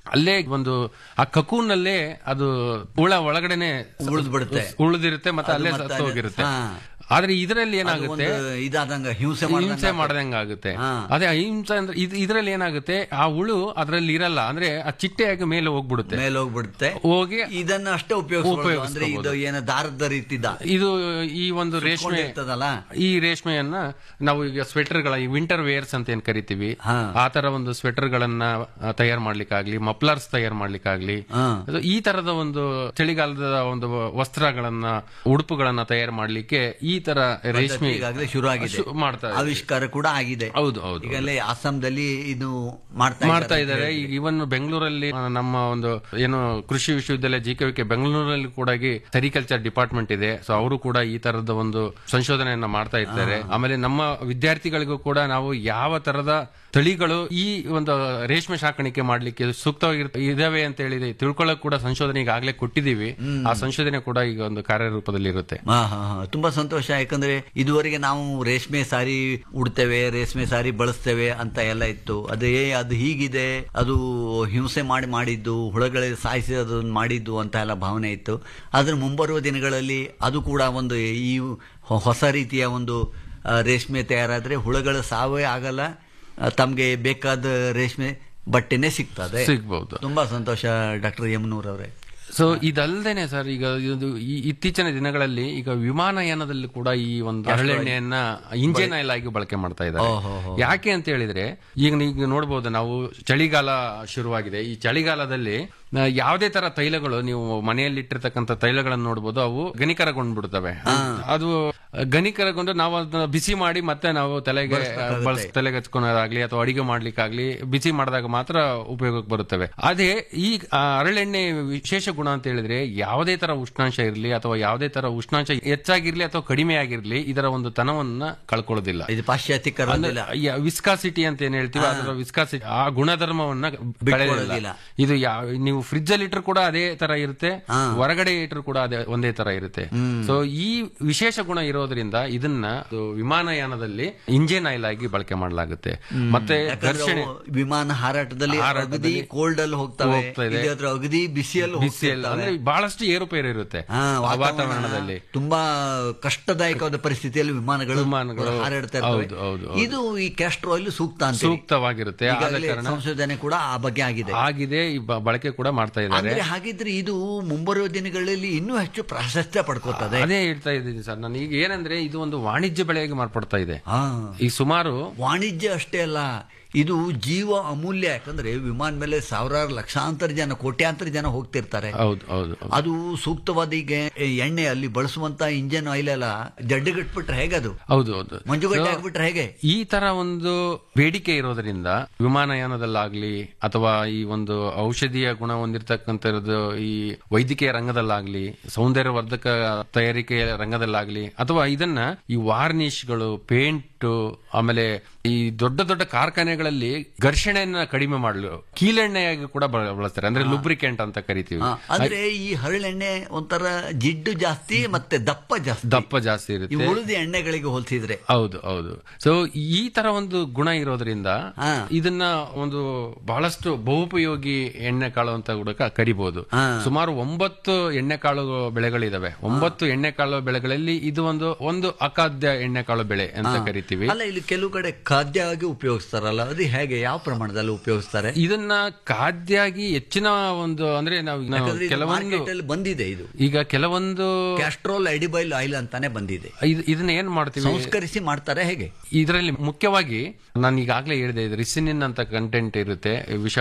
ಅಲ್ಲೇ ಒಂದು ಆ ಕಕೂನಲ್ಲೇ ಅದು ಹುಳ ಒಳಗಡೆನೆ ಉಳ್ದ್ಬಿಡುತ್ತೆ. ಉಳಿದಿರುತ್ತೆ ಮತ್ತೆ ಅದು ಅಲ್ಲೇ ಮತ್ತೆ ಸತ್ತು ಹೋಗಿರುತ್ತೆ ಹಾ. ಆದ್ರೆ ಇದರಲ್ಲಿ ಅದು ಏನಾಗುತ್ತೆ ಒಂದು ಇದಾದಂಗ ಹಿಂಸೆ ಹಿಂಸೆ ಮಾಡ್ದಂಗ ಮಾಡ್ದಂಗ ಆಗುತ್ತೆ ಹಾ. ಅದೇ ಅಹಿಂಸೆ ಅಂದ್ರೆ ಇದ್- ಇದ್ರಲ್ಲಿ ಏನಾಗುತ್ತೆ ಆ ಹುಳು ಅದ್ರಲ್ಲಿ ಇರಲ್ಲ ಅಂದ್ರೆ ಆ ಚಿಟ್ಟೆಯಾಗಿ ಮೇಲೆ ಹೋಗ್ಬಿಡುತ್ತೆ ಮೇಲೆ ಹೋಗ್ಬಿಡುತ್ತೆ ಹೋಗಿ ಇದನ್ನ ಅಷ್ಟೇ ಉಪಯೋಗಿಸಬಹುದು ಅಂದ್ರೆ ಇದು ಉಪಯೋಗಿಸ್ಕೊಬೋದು. ಏನು ದಾರದ ರೀತಿದ ಇದು ಈ ಒಂದು ರೇಷ್ಮೆ ಸುತ್ಕೊಂಡಿರ್ತದಲ್ಲ? ಈ ರೇಷ್ಮೆಯನ್ನ ನಾವು ಈಗ ಸ್ವೆಟರ್ ಗಳ ಈ ವಿಂಟರ್ ವೇರ್ಸ್ ಅಂತ ಏನ್ ಕರಿತೀವಿ ಹಾ. ಆ ತರ ಒಂದು ಸ್ವೆಟರ್ ಗಳನ್ನ ತಯಾರು ಮಾಡ್ಲಿಕ್ಕಾಗ್ಲಿ ಮಫ್ಲರ್ಸ್ ತಯಾರು ಮಾಡ್ಲಿಕ್ಕಾಗ್ಲಿ ಹಾ. ಅದು ಈ ತರದ ಒಂದು ಚಳಿಗಾಲದ ಒಂದು ವಸ್ತ್ರಗಳನ್ನ ಉಡುಪುಗಳನ್ನ ತಯಾರು ಮಾಡ್ಲಿಕ್ಕೆ ಈ ತರ ರೇಷ್ಮೆ ಈಗಾಗಲೇ ಶುರು ಆಗಿದೆ ಶು- ಮಾಡ್ತಾ ಇದ್ದಾರೆ. ಆವಿಷ್ಕಾರ ಕೂಡ ಆಗಿದೆ ಹೌದು ಹೌದು ಈಗಲೇ ಅಸ್ಸಾಂದಲ್ಲಿ ಇದು ಮಾಡ್ತಾ ಮಾಡ್ತಾ ಅಂತ ಇದ್ದಾರೆ ಹೇಳಿದ್ರಿ. ಇವನ್ ಬೆಂಗಳೂರಲ್ಲಿ ಆ, ನಮ್ಮ ಒಂದು ಏನು ಕೃಷಿ ವಿಶ್ವವಿದ್ಯಾಲಯ ಜಿ ಕೆ ಬೆಂಗಳೂರಲ್ಲಿ ಕೂಡ ಸೆರಿಕಲ್ಚರ್ ಡಿಪಾರ್ಟ್ಮೆಂಟ್ ಇದೆ ಸೊ ಅವರು ಕೂಡ ಈ ತರದ ಒಂದು ಸಂಶೋಧನೆಯನ್ನ ಮಾಡ್ತಾ ಇರ್ತಾರೆ ಆಮೇಲೆ ನಮ್ಮ ವಿದ್ಯಾರ್ಥಿಗಳಿಗೂ ಕೂಡ ನಾವು ಯಾವ ತರದ ತಳಿಗಳು ಈ ಒಂದು ರೇಷ್ಮೆ ಸಾಕಾಣಿಕೆ ಮಾಡ್ಲಿಕ್ಕೆ ಸೂಕ್ತವಾಗಿ ಇದಾವೆ ಅಂತ ಹೇಳಿ ತಿಳ್ಕೊಳ್ಳೋಕೆ ಕೂಡ ಸಂಶೋಧನೆ ಈಗಾಗಲೇ ಕೊಟ್ಟಿದ್ದೀವಿ ಆ ಸಂಶೋಧನೆ ಕೂಡ ಈಗ ಒಂದು ಕಾರ್ಯರೂಪದಲ್ಲಿ ಇರುತ್ತೆ ಹಾ ಹಾ ಹಾ ತುಂಬಾ ಸಂತೋಷ ಯಾಕಂದ್ರೆ ಇದುವರೆಗೆ ನಾವು ರೇಷ್ಮೆ ಸಾರಿ ಉಡ್ತೇವೆ ರೇಷ್ಮೆ ಸಾರಿ ಬಳಸ್ತೇವೆ ಅಂತ ಎಲ್ಲ ಇತ್ತು ಅದೇ ಅದು ಹೀಗಿದೆ ಅದು ಹಿಂಸೆ ಮಾಡಿ ಮಾಡಿದ್ದು ಹುಳಗಳೇ ಸಾಯಿಸಿ ಅದನ್ನು ಮಾಡಿದ್ದು ಅಂತ ಎಲ್ಲ ಭಾವನೆ ಇತ್ತು ಆದ್ರೆ ಮುಂಬರುವ ದಿನಗಳಲ್ಲಿ ಅದು ಕೂಡ ಒಂದು ಈ ಹೊ- ಹೊಸ ರೀತಿಯ ಒಂದು ಆ, ರೇಷ್ಮೆ ತಯಾರಾದ್ರೆ ಹುಳಗಳ ಸಾವೇ ಆಗಲ್ಲ ತಮಗೆ ಬೇಕಾದ ರೇಷ್ಮೆ ಬಟ್ಟೆನೆ ಸಿಗ್ತದೆ ಸಿಗ್ಬಹುದು ತುಂಬಾ ಸಂತೋಷ ಡಾಕ್ಟರ್ ಯಮನೂರ್ ಅವರೇ ಸೊ ಇದಲ್ದೇನೆ ಸರ್ ಈಗ ಇದು ಈ ಇತ್ತೀಚಿನ ದಿನಗಳಲ್ಲಿ ಈಗ ವಿಮಾನಯಾನದಲ್ಲಿ ಕೂಡ ಈ ಒಂದು ಹರಳೆಣ್ಣೆಯನ್ನ ಇಂಜಿನ್ ಆಯಿಲ್ ಆಗಿ ಬಳಕೆ ಮಾಡ್ತಾ ಇದ್ದಾರೆ ಓಹೋ. ಯಾಕೆ ಅಂತ ಹೇಳಿದ್ರೆ ಈಗ ಈಗ ನೋಡಬಹುದು ನಾವು ಚಳಿಗಾಲ ಶುರುವಾಗಿದೆ ಈ ಚಳಿಗಾಲದಲ್ಲಿ ಆ, ಯಾವುದೇ ತರ ತೈಲಗಳು ನೀವು ಮನೆಯಲ್ಲಿ ಇಟ್ಟಿರ್ತಕ್ಕಂಥ ತೈಲಗಳನ್ನು ನೋಡಬಹುದು ಅವು ಘನಿಕರಗೊಂಡ್ಬಿಡ್ತವೆ ಅದು ಘನಿಕರಗೊಂಡು ನಾವು ಅದನ್ನ ಬಿಸಿ ಮಾಡಿ ಮತ್ತೆ ನಾವು ತಲೆಗೆ ಬಳಸ್ ತಲೆಗೆ ಹಚ್ಕೊಳೋದಾಗ್ಲಿ ಅಥವಾ ಅಡಿಗೆ ಮಾಡ್ಲಿಕ್ಕಾಗ್ಲಿ ಬಿಸಿ ಮಾಡಿದಾಗ ಮಾತ್ರ ಉಪಯೋಗಕ್ಕೆ ಬರುತ್ತವೆ ಅದೇ ಈ ಆ, ಹರಳೆಣ್ಣೆ ವಿಶೇಷ ಗುಣ ಅಂತ ಹೇಳಿದ್ರೆ ಯಾವುದೇ ತರ ಉಷ್ಣಾಂಶ ಇರಲಿ ಅಥವಾ ಯಾವುದೇ ತರ ಉಷ್ಣಾಂಶ ಹೆಚ್ಚಾಗಿರ್ಲಿ ಅಥವಾ ಕಡಿಮೆ ಆಗಿರ್ಲಿ ಇದರ ಒಂದು ತನವನ್ನ ಕಳ್ಕೊಳ್ಳೋದಿಲ್ಲ ಇದು ಪಾಶ್ಚಾತ್ಯಕರದಿಲ್ಲ ವಿಸ್ಕಾಸಿಟಿ ಅಂತ ಏನ್ ಹೇಳ್ತೀವಿ ಅದರ ವಿಸ್ಕಾಸಿಟಿ ಆ ಗುಣಧರ್ಮವನ್ನ ಬಿಟ್ಕೊಡೋದಿಲ್ಲ. ಕಳೆಯೋದಿಲ್ಲ ಇದು ಯಾವ ನೀವು ಫ್ರಿಜ್ ಅಲ್ಲಿ ಇಟ್ಟರು ಕೂಡ ಅದೇ ತರ ಇರುತ್ತೆ ಹೊರಗಡೆ ಇಟ್ಟರು ಕೂಡ ಅದೇ ಒಂದೇ ತರ ಇರುತ್ತೆ ಸೊ ಈ ವಿಶೇಷ ಗುಣ ಇರೋದ್ರಿಂದ ಇದನ್ನ ಅದು ವಿಮಾನಯಾನದಲ್ಲಿ ಇಂಜಿನ್ ಆಯಿಲ್ ಆಗಿ ಬಳಕೆ ಮಾಡಲಾಗುತ್ತೆ ಮತ್ತೆ ಯಾಕಂದ್ರೆ ಘರ್ಷಣೆ ಅವು ವಿಮಾನ ಹಾರಾಟದಲ್ಲಿ ಹಾರಾಟದಲ್ಲಿ ಅಗದಿ ಕೋಲ್ಡ್ ಅಲ್ಲಿ ಹೋಗ್ತವೆ ಹೋಗ್ತಾ ಇದೆ. ಇಲ್ಲಿ ಹತ್ರ ಅಗದಿ ಬಿಸಿಯಲ್ಲಿ ಬಿಸಿಯಲ್ಲಿ ಅಂದ್ರೆ ಬಹಳಷ್ಟು ಏರುಪೇರು ಇರುತ್ತೆ ಹಾ, ಆ ವಾತಾವರಣ ವಾತಾವರಣದಲ್ಲಿ ತುಂಬಾ ಕಷ್ಟದಾಯಕವಾದ ಪರಿಸ್ಥಿತಿಯಲ್ಲಿ ವಿಮಾನಗಳು ವಿಮಾನಗಳು ಹಾರಾಡ್ತಾ ಹೌದು, ಇರ್ತವೆ ಹೌದು, ಹೌದು. ಇದು ಈ ಕ್ಯಾಸ್ಟ್ರಾಯಿಲ್ ಸೂಕ್ತ ಅಂತ ಸೂಕ್ತವಾಗಿರುತ್ತೆ ಆದ ಈಗಾಗಲೇ ಕಾರಣ ಸಂಶೋಧನೆ ಕೂಡ ಆ ಬಗ್ಗೆ ಆಗಿದೆ ಆಗಿದೆ ಈ ಬ- ಬಳಕೆ ಕೂಡ ಮಾಡ್ತಾ ಇದ್ದಾರೆ ಅಂದ್ರೆ ಹಾಗಿದ್ರೆ ಇದು ಮುಂಬರುವ ದಿನಗಳಲ್ಲಿ ಇನ್ನೂ ಹೆಚ್ಚು ಪ್ರಾಶಸ್ತ್ಯ ಪಡ್ಕೋತದೆ ಅದೇ ಹೇಳ್ತಾ ಇದ್ದೀನಿ ಸರ್ ನಾನು ಈಗ ಏನಂದ್ರೆ ಇದು ಒಂದು ವಾಣಿಜ್ಯ ಬೆಳೆಯಾಗಿ ಮಾರ್ಪಡ್ತಾ ಇದೆ ಹಾ ಈಗ ಸುಮಾರು ವಾಣಿಜ್ಯ ಅಷ್ಟೇ ಅಲ್ಲ ಇದು ಜೀವ ಅಮೂಲ್ಯ ಯಾಕಂದ್ರೆ ವಿಮಾನ ಮೇಲೆ ಸಾವಿರಾರು ಲಕ್ಷಾಂತರ ಜನ ಕೋಟ್ಯಾಂತರ ಜನ ಹೋಗ್ತಿರ್ತಾರೆ ಹೌದು ಹೌದು ಹೌದು. ಅದು ಸೂಕ್ತವಾದ ಈಗ ಎಣ್ಣೆ ಅಲ್ಲಿ ಬಳಸುವಂತ ಇಂಜಿನ್ ಆಯಿಲ್ ಎಲ್ಲ ಜಡ್ಡುಗಟ್ಬಿಟ್ರೆ ಹೇಗೆ ಅದು ಹೌದು ಹೌದು ಮಂಜುಗಡ್ಡೆ So, ಆಗ್ಬಿಟ್ರೆ ಹೇಗೆ ಈ ತರ ಒಂದು ಬೇಡಿಕೆ ಇರೋದ್ರಿಂದ ವಿಮಾನಯಾನದಲ್ಲಾಗ್ಲಿ ಅಥವಾ ಈ ಒಂದು ಔಷಧೀಯ ಗುಣ ಹೊಂದಿರತಕ್ಕಂಥದ್ದು ಈ ವೈದ್ಯಕೀಯ ರಂಗದಲ್ಲಾಗ್ಲಿ ಸೌಂದರ್ಯವರ್ಧಕ ತಯಾರಿಕೆಯ ರಂಗದಲ್ಲಾಗ್ಲಿ ಅಥವಾ ಇದನ್ನ ಈ ವಾರ್ನಿಶ್ಗಳು ಪೇಂಟ್ ಆಮೇಲೆ ಈ ದೊಡ್ಡ ದೊಡ್ಡ ಕಾರ್ಖಾನೆಗಳಲ್ಲಿ ಘರ್ಷಣೆಯನ್ನ ಕಡಿಮೆ ಮಾಡಲು ಕೀಲೆಣ್ಣೆಯಾಗಿ ಕೂಡ ಬಳ- ಬಳಸ್ತಾರೆ ಅಂದ್ರೆ ಲುಬ್ರಿಕೆಂಟ್ ಅಂತ ಕರಿತೀವಿ ಹಾ, ಅಂದ್ರೆ ಈ ಹರಳೆಣ್ಣೆ ಒಂಥರ ಜಿಡ್ಡು ಜಾಸ್ತಿ ಮತ್ತೆ ದಪ್ಪ ಜಾಸ್ತಿ ದಪ್ಪ ಜಾಸ್ತಿ ಈ ಇರುತ್ತೆ ಉಳಿದ ಎಣ್ಣೆಗಳಿಗೆ ಹೋಲಿಸಿದ್ರೆ ಹೌದು ಹೌದು ಸೊ ಈ ತರ ಒಂದು ಗುಣ ಇರೋದ್ರಿಂದ ಹಾ. ಇದನ್ನ ಒಂದು ಬಹಳಷ್ಟು ಬಹುಪಯೋಗಿ ಎಣ್ಣೆಕಾಳು ಅಂತ ಕೂಡ ಕ- ಕರಿಬಹುದು ಹಾ. ಸುಮಾರು ಒಂಬತ್ತು ಎಣ್ಣೆಕಾಳು ಬೆಳೆಗಳಿದಾವೆ ಒಂಬತ್ತು ಎಣ್ಣೆಕಾಳು ಬೆಳೆಗಳಲ್ಲಿ ಇದು ಒಂದು ಒಂದು ಅಖಾದ್ಯ ಎಣ್ಣೆಕಾಳು ಬೆಳೆ ಅಂತ ಕರಿತೀವಿ ಅಲ್ಲ ಇಲ್ಲಿ ಕೆಲವು ಕಡೆ ಖಾದ್ಯ ಆಗಿ ಉಪಯೋಗಿಸ್ತಾರಲ್ಲ ಅದು ಹೇಗೆ ಯಾವ ಪ್ರಮಾಣದಲ್ಲಿ ಉಪಯೋಗಿಸ್ತಾರೆ ಇದನ್ನ ಖಾದ್ಯಾಗಿ ಹೆಚ್ಚಿನ ಒಂದು ಅಂದ್ರೆ ನಾವು ನಾವು ಯಾಕಂದ್ರೆ ಇದು ಕೆಲವೊಂದು market ಅಲ್ಲಿ ಬಂದಿದೆ ಇದು ಈಗ ಕೆಲವೊಂದು ಕ್ಯಾಸ್ಟ್ರೋಲ್ ಎಡಿಬೈಲ್ ಆಯಿಲ್ ಅಂತಾನೆ ಬಂದಿದೆ ಇದ್- ಇದನ್ನ ಏನ್ ಮಾಡ್ತೀವಿ ಸಂಸ್ಕರಿಸಿ ಮಾಡ್ತಾರೆ ಹೇಗೆ ಇದರಲ್ಲಿ ಮುಖ್ಯವಾಗಿ ನಾನು ಈಗಾಗಲೇ ಹೇಳಿದೆ ಇದು ರಿಸಿನಿನ್ ಅಂತ ಕಂಟೆಂಟ್ ಇರುತ್ತೆ ವಿಷ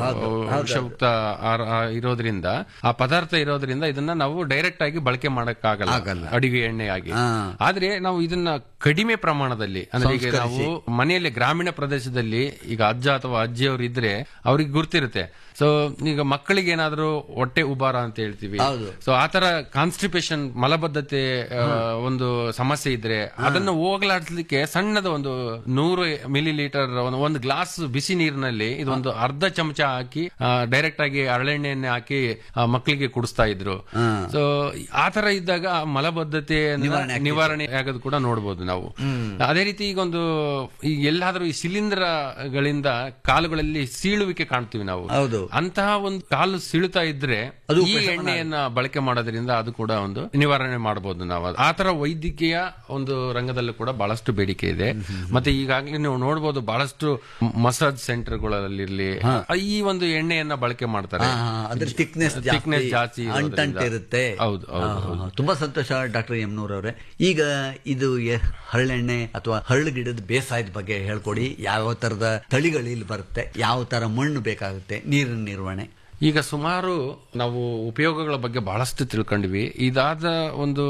ವಿಷಯುಕ್ತ ಆಹಾರ ಇರೋದ್ರಿಂದ ಆ ಪದಾರ್ಥ ಇರೋದ್ರಿಂದ ಇದನ್ನ ನಾವು ಡೈರೆಕ್ಟ್ ಆಗಿ ಬಳಕೆ ಮಾಡಕ್ಕಾಗಲ್ಲ ಅಡಿಗೆ ಎಣ್ಣೆಯಾಗಿ ಆದ್ರೆ ನಾವು ಇದನ್ನ ಕಡಿಮೆ ಪ್ರಮಾಣದಲ್ಲಿ ಅಂದ್ರೆ ಈಗ ನಾವು ಮನೆಯಲ್ಲಿ ಗ್ರಾಮೀಣ ಪ್ರದೇಶದಲ್ಲಿ ಈಗ ಅಜ್ಜ ಅಥವಾ ಅಜ್ಜಿಯವರು ಇದ್ರೆ ಅವ್ರಿಗೆ ಗುರ್ತಿರುತ್ತೆ ಸೊ ಈಗ ಮಕ್ಕಳಿಗೆ ಏನಾದ್ರೂ ಹೊಟ್ಟೆ ಉಬಾರ ಅಂತ ಹೇಳ್ತೀವಿ ಹೌದು. ಸೊ ಆತರ ಕಾನ್ಸ್ಟಿಪೇಷನ್ ಮಲಬದ್ಧತೆ ಆ, ಒಂದು ಸಮಸ್ಯೆ ಇದ್ರೆ ಅದನ್ನ ಹೋಗ್ಲಾಡ್ಸ್ಲಿಕ್ಕೆ ಸಣ್ಣದ ಒಂದು ನೂರು ಮಿಲಿ ಲೀಟರ್ ಒಂದು ಗ್ಲಾಸ್ ಬಿಸಿ ನೀರಿನಲ್ಲಿ ಇದೊಂದು ಅರ್ಧ ಚಮಚ ಹಾಕಿ ಡೈರೆಕ್ಟ್ ಆಗಿ ಹರಳೆಣ್ಣೆಯನ್ನೇ ಹಾಕಿ ಆ, ಮಕ್ಕಳಿಗೆ ಕುಡಿಸ್ತಾ ಇದ್ರು ಸೊ ಆತರ ಇದ್ದಾಗ ಆ ಮಲಬದ್ಧತೆ ನಿವಾರಣೆ ಆಗೋದು ಕೂಡ ನೋಡಬಹುದು ನಾವು ಅದೇ ಅದೇ ರೀತಿ ಈಗ ಒಂದು ಈಗ ಎಲ್ಲಾದ್ರೂ ಈ ಶಿಲೀಂಧ್ರಗಳಿಂದ ಕಾಲುಗಳಲ್ಲಿ ಸೀಳುವಿಕೆ ಕಾಣ್ತೀವಿ ನಾವು ಹೌದು. ಅಂತಹ ಒಂದು ಕಾಲು ಸೀಳುತ್ತಾ ಇದ್ರೆ ಅದು ಈ ಉಪಶಮನ ಎಣ್ಣೆಯನ್ನ ಬಳಕೆ ಮಾಡೋದ್ರಿಂದ ಅದು ಕೂಡ ಒಂದು ನಿವಾರಣೆ ಮಾಡಬಹುದು ನಾವು ಆ ತರ ವೈದ್ಯಕೀಯ ಒಂದು ರಂಗದಲ್ಲೂ ಕೂಡ ಬಹಳಷ್ಟು ಬೇಡಿಕೆ ಇದೆ ಮತ್ತೆ ಈಗಾಗಲೇ ನೀವು ನೋಡಬಹುದು ಬಹಳಷ್ಟು ಮಸಾಜ್ ಸೆಂಟರ್ಗಳಲ್ಲಿರ್ಲಿ ಈ ಒಂದು ಎಣ್ಣೆಯನ್ನ ಬಳಕೆ ಮಾಡ್ತಾರೆ ಹಾ, ಹಾ, ಅದ್ರ thickness ಜಾಸ್ತಿ, Thickness ಜಾಸ್ತಿ ಇರೋದ್ರಿಂದ. ಅಂಟಂಟ್ ಇರುತ್ತೆ ಹೌದು ಹೌದು ಹಾ, ಹೌದು ಹಾ. ತುಂಬಾ ಸಂತೋಷ ಡಾಕ್ಟರ್ ಎಮ್ನೂರ್ ಅವರೇ ಈಗ ಇದು ಎ- ಹರಳೆಣ್ಣೆ ಅಥವಾ ಹರಳು ಗಿಡದ ಬೇಸಾಯದ ಬಗ್ಗೆ ಹೇಳ್ಕೊಡಿ ಯಾವ ತರದ ತಳಿಗಳು ಇಲ್ಲಿ ಬರುತ್ತೆ ಯಾವ ತರ ಮಣ್ಣು ಬೇಕಾಗುತ್ತೆ ನೀರಿನ ನಿರ್ವಹಣೆ ಈಗ ಸುಮಾರು ನಾವು ಉಪಯೋಗಗಳ ಬಗ್ಗೆ ಬಹಳಷ್ಟು ತಿಳ್ಕೊಂಡಿವಿ ಇದಾದ ಒಂದು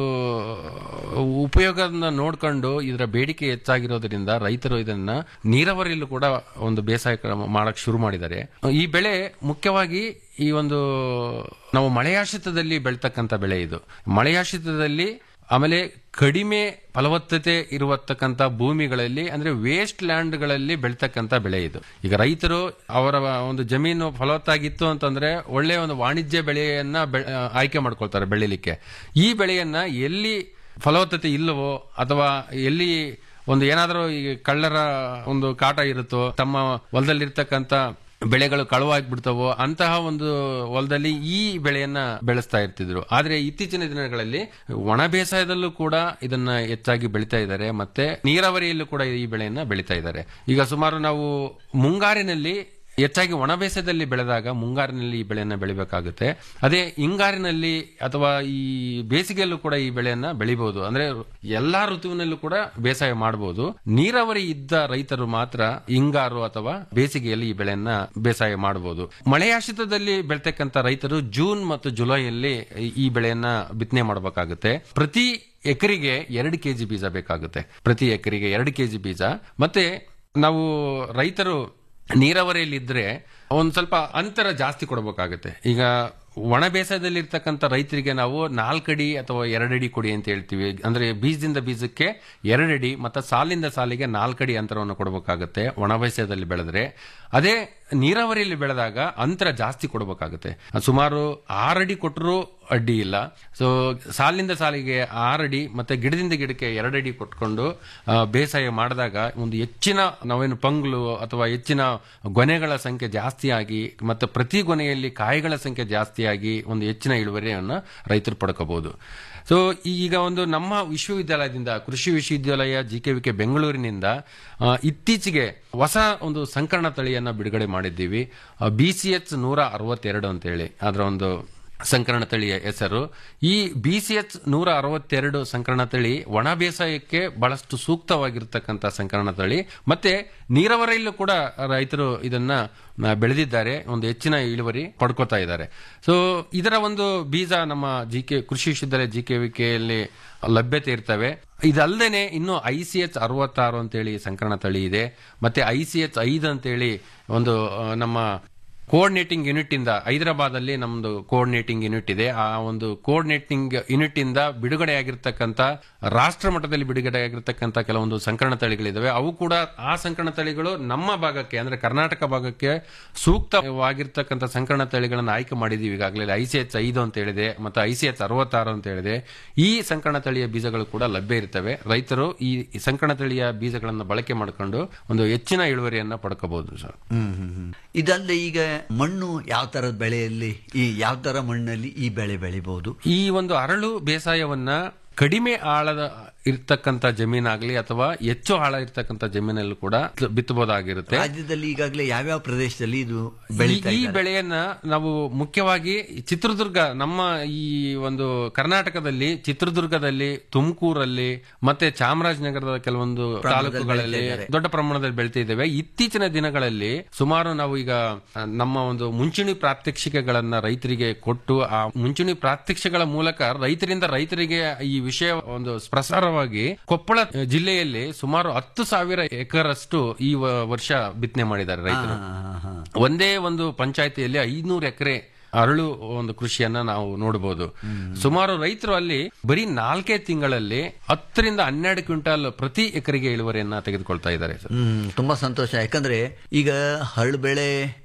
ಉಪಯೋಗನ ನೋಡ್ಕೊಂಡು ಇದರ ಬೇಡಿಕೆ ಹೆಚ್ಚಾಗಿರೋದ್ರಿಂದ ರೈತರು ಇದನ್ನ ನೀರಾವರಿಯಲ್ಲೂ ಕೂಡ ಒಂದು ಬೇಸಾಯ ಕ್ರಮ ಮಾಡಕ್ ಶುರು ಮಾಡಿದ್ದಾರೆ ಈ ಬೆಳೆ ಮುಖ್ಯವಾಗಿ ಈ ಒಂದು ನಾವು ಮಳೆಯಾಶ್ರಿತದಲ್ಲಿ ಬೆಳ್ತಕ್ಕಂಥ ಬೆಳೆ ಇದು ಮಳೆಯಾಶ್ರಿತದಲ್ಲಿ ಆಮೇಲೆ ಕಡಿಮೆ ಫಲವತ್ತತೆ ಇರುವತಕ್ಕಂಥ ಭೂಮಿಗಳಲ್ಲಿ ಅಂದ್ರೆ ವೇಸ್ಟ್ ಲ್ಯಾಂಡ್ಗಳಲ್ಲಿ ಬೆಳ್ತಕ್ಕಂಥ ಬೆಳೆ ಇದು ಈಗ ರೈತರು ಅವರ ಒಂದು ಜಮೀನು ಫಲವತ್ತಾಗಿತ್ತು ಅಂತಂದ್ರೆ ಒಳ್ಳೆಯ ಒಂದು ವಾಣಿಜ್ಯ ಬೆಳೆಯನ್ನ ಬೆ- ಆಯ್ಕೆ ಮಾಡ್ಕೊಳ್ತಾರೆ ಬೆಳಿಲಿಕ್ಕೆ ಈ ಬೆಳೆಯನ್ನ ಎಲ್ಲಿ ಫಲವತ್ತತೆ ಇಲ್ಲವೋ ಅಥವಾ ಎಲ್ಲಿ ಒಂದು ಏನಾದರೂ ಈ ಕಳ್ಳರ ಒಂದು ಕಾಟ ಇರುತ್ತೋ ತಮ್ಮ ಹೊಲದಲ್ಲಿರ್ತಕ್ಕಂಥ ಬೆಳೆಗಳು ಕಳುವಾಗ್ಬಿಡ್ತವೋ ಅಂತಹ ಒಂದು ಹೊಲದಲ್ಲಿ ಈ ಬೆಳೆಯನ್ನ ಬೆಳೆಸ್ತಾ ಇರ್ತಿದ್ರು ಆದ್ರೆ ಇತ್ತೀಚಿನ ದಿನಗಳಲ್ಲಿ ಒಣ ಬೇಸಾಯದಲ್ಲೂ ಕೂಡ ಇದನ್ನ ಹೆಚ್ಚಾಗಿ ಬೆಳಿತಾ ಇದ್ದಾರೆ ಮತ್ತೆ ನೀರಾವರಿಯಲ್ಲೂ ಕೂಡ ಈ ಬೆಳೆಯನ್ನ ಬೆಳಿತಾ ಇದ್ದಾರೆ ಈಗ ಸುಮಾರು ನಾವು ಮುಂಗಾರಿನಲ್ಲಿ ಹೆಚ್ಚಾಗಿ ಒಣ ಬೇಸಾಯದಲ್ಲಿ ಬೆಳೆದಾಗ ಮುಂಗಾರಿನಲ್ಲಿ ಈ ಬೆಳೆಯನ್ನ ಬೆಳಿಬೇಕಾಗುತ್ತೆ ಅದೇ ಹಿಂಗಾರಿನಲ್ಲಿ ಅಥವಾ ಈ ಬೇಸಿಗೆಯಲ್ಲೂ ಕೂಡ ಈ ಬೆಳೆಯನ್ನ ಬೆಳಿಬಹುದು ಅಂದ್ರೆ ಎಲ್ಲಾ ಋತುವಿನಲ್ಲೂ ಕೂಡ ಬೇಸಾಯ ಮಾಡಬಹುದು ನೀರಾವರಿ ಇದ್ದ ರೈತರು ಮಾತ್ರ ಹಿಂಗಾರು ಅಥವಾ ಬೇಸಿಗೆಯಲ್ಲಿ ಈ ಬೆಳೆಯನ್ನ ಬೇಸಾಯ ಮಾಡಬಹುದು ಮಳೆಯಾಶ್ರಿತದಲ್ಲಿ ಬೆಳ್ತಕ್ಕಂಥ ರೈತರು ಜೂನ್ ಮತ್ತು ಜುಲೈಯಲ್ಲಿ ಈ ಬೆಳೆಯನ್ನ ಬಿತ್ತನೆ ಮಾಡಬೇಕಾಗುತ್ತೆ ಪ್ರತಿ ಎಕರೆಗೆ ಎರಡು ಕೆಜಿ ಬೀಜ ಬೇಕಾಗುತ್ತೆ ಪ್ರತಿ ಎಕರೆಗೆ ಎರಡು ಕೆಜಿ ಬೀಜ ಮತ್ತೆ ನಾವು ರೈತರು ನೀರಾವರಿಯಲ್ಲಿ ಇದ್ರೆ ಒಂದ್ ಸ್ವಲ್ಪ ಅಂತರ ಜಾಸ್ತಿ ಕೊಡಬೇಕಾಗುತ್ತೆ ಈಗ ಒಣ ಬೇಸಾಯದಲ್ಲಿ ಇರ್ತಕ್ಕಂಥ ರೈತರಿಗೆ ನಾವು ನಾಲ್ಕಡಿ ಅಥವಾ ಎರಡಡಿ ಕೊಡಿ ಅಂತ ಹೇಳ್ತೀವಿ ಅಂದ್ರೆ ಬೀಜದಿಂದ ಬೀಜಕ್ಕೆ ಎರಡಡಿ ಮತ್ತೆ ಸಾಲಿಂದ ಸಾಲಿಗೆ ನಾಲ್ಕಡಿ ಅಂತರವನ್ನು ಕೊಡಬೇಕಾಗುತ್ತೆ ಒಣ ಬೇಸಾಯದಲ್ಲಿ ಬೆಳೆದ್ರೆ ಅದೇ ನೀರಾವರಿಯಲ್ಲಿ ಬೆಳೆದಾಗ ಅಂತರ ಜಾಸ್ತಿ ಕೊಡಬೇಕಾಗುತ್ತೆ ಸುಮಾರು ಆರಡಿ ಕೊಟ್ಟರು ಅಡ್ಡಿ ಇಲ್ಲ ಸೊ ಸಾಲಿನಿಂದ ಸಾಲಿಗೆ ಆರಡಿ ಮತ್ತೆ ಗಿಡದಿಂದ ಗಿಡಕ್ಕೆ ಎರಡಡಿ ಕೊಟ್ಕೊಂಡು ಆ, ಬೇಸಾಯ ಮಾಡಿದಾಗ ಒಂದು ಹೆಚ್ಚಿನ ನಾವೇನು ಪಂಗ್ಲು ಅಥವಾ ಹೆಚ್ಚಿನ ಗೊನೆಗಳ ಸಂಖ್ಯೆ ಜಾಸ್ತಿಯಾಗಿ ಮತ್ತೆ ಪ್ರತಿ ಗೊನೆಯಲ್ಲಿ ಕಾಯಿಗಳ ಸಂಖ್ಯೆ ಜಾಸ್ತಿಯಾಗಿ ಒಂದು ಹೆಚ್ಚಿನ ಇಳುವರಿಯನ್ನು ರೈತರು ಪಡ್ಕೋಬಹುದು ಸೊ ಈಗ ಒಂದು ನಮ್ಮ ವಿಶ್ವವಿದ್ಯಾಲಯದಿಂದ ಕೃಷಿ ವಿಶ್ವವಿದ್ಯಾಲಯ ಜಿ ಕೆ ವಿ ಕೆ ಬೆಂಗಳೂರಿನಿಂದ ಆ, ಇತ್ತೀಚೆಗೆ ಹೊಸ ಒಂದು ಸಂಕರಣ ತಳಿಯನ್ನ ಬಿಡುಗಡೆ ಮಾಡಿದ್ದೀವಿ ಬಿ ಸಿ ಎಚ್ ನೂರ ಅರವತ್ತೆರಡು ಅಂತೇಳಿ ಅದರ ಒಂದು ಸಂಕರಣ ತಳಿಯ ಹೆಸರು ಈ ಬಿ ಸಿ ಎಚ್ ನೂರ ಅರವತ್ತೆರಡು ಸಂಕರಣ ತಳಿ ಒಣ ಬೇಸಾಯಕ್ಕೆ ಬಹಳಷ್ಟು ಸೂಕ್ತವಾಗಿರ್ತಕ್ಕಂಥ ಸಂಕರಣ ತಳಿ ಮತ್ತೆ ನೀರಾವರಿಯಲ್ಲೂ ಕೂಡ ರೈತರು ಇದನ್ನ ಆ, ಬೆಳೆದಿದ್ದಾರೆ ಒಂದು ಹೆಚ್ಚಿನ ಇಳುವರಿ ಪಡ್ಕೋತಾ ಇದ್ದಾರೆ ಸೊ ಇದರ ಒಂದು ಬೀಜ ನಮ್ಮ ಜಿ ಕೆ ಕೃಷಿ ವಿಶ್ವವಿದ್ಯಾಲಯ ಜಿ ಕೆ ವಿ ಕೆಯಲ್ಲಿ ಲಭ್ಯತೆ ಇರ್ತವೆ ಇದಲ್ಲದೆ ಇನ್ನು ಐ ಸಿ ಎಚ್ ಅರವತ್ತಾರು ಅಂತೇಳಿ ಸಂಕರಣ ತಳಿ ಇದೆ ಮತ್ತೆ ಐ ಸಿ ಎಚ್ ಐದು ಅಂತೇಳಿ ಒಂದು ಆ, ನಮ್ಮ ಕೋಆರ್ಡಿನೇಟಿಂಗ್ ಯೂನಿಟ್ ಇಂದ ಹೈದರಾಬಾದ್ ಅಲ್ಲಿ ನಮ್ದು ಕೋಆರ್ಡಿನೇಟಿಂಗ್ ಯೂನಿಟ್ ಇದೆ ಆ ಒಂದು ಕೋಆರ್ಡಿನೇಟಿಂಗ್ ಯೂನಿಟ್ ಇಂದ ಬಿಡುಗಡೆಯಾಗಿರ್ತಕ್ಕಂಥ ರಾಷ್ಟ್ರ ಮಟ್ಟದಲ್ಲಿ ಬಿಡುಗಡೆಯಾಗಿರ್ತಕ್ಕಂಥ ಕೆಲವೊಂದು ಸಂಕರಣ ತಳಿಗಳಿದಾವೆ ಅವು ಕೂಡ ಆ ಸಂಕರಣ ತಳಿಗಳು ನಮ್ಮ ಭಾಗಕ್ಕೆ ಅಂದ್ರೆ ಕರ್ನಾಟಕ ಭಾಗಕ್ಕೆ ಸೂಕ್ತವಾಗಿರ್ತಕ್ಕಂಥ ಸಂಕರಣ ತಳಿಗಳನ್ನು ಆಯ್ಕೆ ಮಾಡಿದೀವಿ ಈಗಾಗಲೇ ಐ ಸಿ ಎಚ್ ಐದು ಅಂತ ಹೇಳಿದೆ ಮತ್ತು ಐ ಸಿ ಎಚ್ ಅರವತ್ತಾರು ಅಂತ ಹೇಳಿದೆ ಈ ಸಂಕರಣ ತಳಿಯ ಬೀಜಗಳು ಕೂಡ ಲಭ್ಯ ಇರ್ತವೆ ರೈತರು ಈ ಸಂಕರಣ ತಳಿಯ ಬೀಜಗಳನ್ನು ಬಳಕೆ ಮಾಡಿಕೊಂಡು ಒಂದು ಹೆಚ್ಚಿನ ಇಳುವರಿಯನ್ನ ಪಡ್ಕೋಬಹುದು ಸರ್ ಹ್ಮ್ ಹ್ಮ್ ಹ್ಮ್. ಇದಲ್ಲದೆ ಈಗ ಮಣ್ಣು ಯಾವ ತರದ ಬೆಳೆಯಲ್ಲಿ ಈ ಯಾವ ತರ ಮಣ್ಣಲ್ಲಿ ಈ ಬೆಳೆ ಬೆಳಿಬಹುದು ಈ ಒಂದು ಅರಳು ಬೇಸಾಯವನ್ನ ಕಡಿಮೆ ಆಳದ ಇರ್ತಕ್ಕಂಥ ಜಮೀನಾಗ್ಲಿ ಅಥವಾ ಹೆಚ್ಚು ಆಳ ಇರ್ತಕ್ಕಂಥ ಜಮೀನಲ್ಲೂ ಕೂಡ ಬಿತ್ತಬಹುದಾಗಿರುತ್ತೆ ರಾಜ್ಯದಲ್ಲಿ ಈಗಾಗಲೇ ಯಾವ್ಯಾವ ಪ್ರದೇಶದಲ್ಲಿ ಇದು ಈ- ಬೆಳೀತಾ ಈ ಇದ್ದಾರೆ? ಬೆಳೆಯನ್ನ ನಾವು ಮುಖ್ಯವಾಗಿ ಚಿತ್ರದುರ್ಗ ನಮ್ಮ ಈ ಒಂದು ಕರ್ನಾಟಕದಲ್ಲಿ ಚಿತ್ರದುರ್ಗದಲ್ಲಿ ತುಮಕೂರಲ್ಲಿ ಮತ್ತೆ ಚಾಮರಾಜನಗರದ ಕೆಲವೊಂದು ಪ್ರಮಾಣದಲ್ಲಿ ತಾಲೂಕುಗಳಲ್ಲಿ ಬೆಳೀತಾ ಇದ್ದಾರೆ. ದೊಡ್ಡ ಪ್ರಮಾಣದಲ್ಲಿ ಬೆಳಿತಿದ್ದೇವೆ ಇತ್ತೀಚಿನ ದಿನಗಳಲ್ಲಿ ಸುಮಾರು ನಾವು ಈಗ ಆ, ನಮ್ಮ ಒಂದು ಮುಂಚೂಣಿ ಪ್ರಾತ್ಯಕ್ಷಿಕೆಗಳನ್ನ ರೈತರಿಗೆ ಕೊಟ್ಟು ಆ ಮುಂಚೂಣಿ ಪ್ರಾತ್ಯಕ್ಷಿಕೆಗಳ ಮೂಲಕ ರೈತರಿಂದ ರೈತರಿಗೆ ಈ ವಿಷಯ ಒಂದು ಪ್ರಸಾರವಾಗಿ ಕೊಪ್ಪಳ ಜಿಲ್ಲೆಯಲ್ಲಿ ಸುಮಾರು ಹತ್ತು ಸಾವಿರ ಎಕರಷ್ಟು ಈ ವ- ವರ್ಷ ಬಿತ್ತನೆ ಮಾಡಿದ್ದಾರೆ ರೈತರು ಹಾ, ಹಾ, ಹಾ. ಒಂದೇ ಒಂದು ಪಂಚಾಯತಿಯಲ್ಲಿ ಐನೂರು ಎಕರೆ ಅರಳು ಒಂದು ಕೃಷಿಯನ್ನ ನಾವು ನೋಡಬಹುದು ಸುಮಾರು ರೈತರು ಅಲ್ಲಿ ಬರೀ ನಾಲ್ಕೇ ತಿಂಗಳಲ್ಲಿ ಹತ್ತರಿಂದ ಹನ್ನೆರಡು ಕ್ವಿಂಟಾಲ್ ಪ್ರತಿ ಎಕರೆಗೆ ಇಳುವರಿಯನ್ನ ತೆಗೆದುಕೊಳ್ತಾ ಇದ್ದಾರೆ ಸರ್ ಹ್ಮ್ ತುಂಬಾ ಸಂತೋಷ ಯಾಕಂದ್ರೆ ಈಗ ಹರಳು ಬೆಳೆ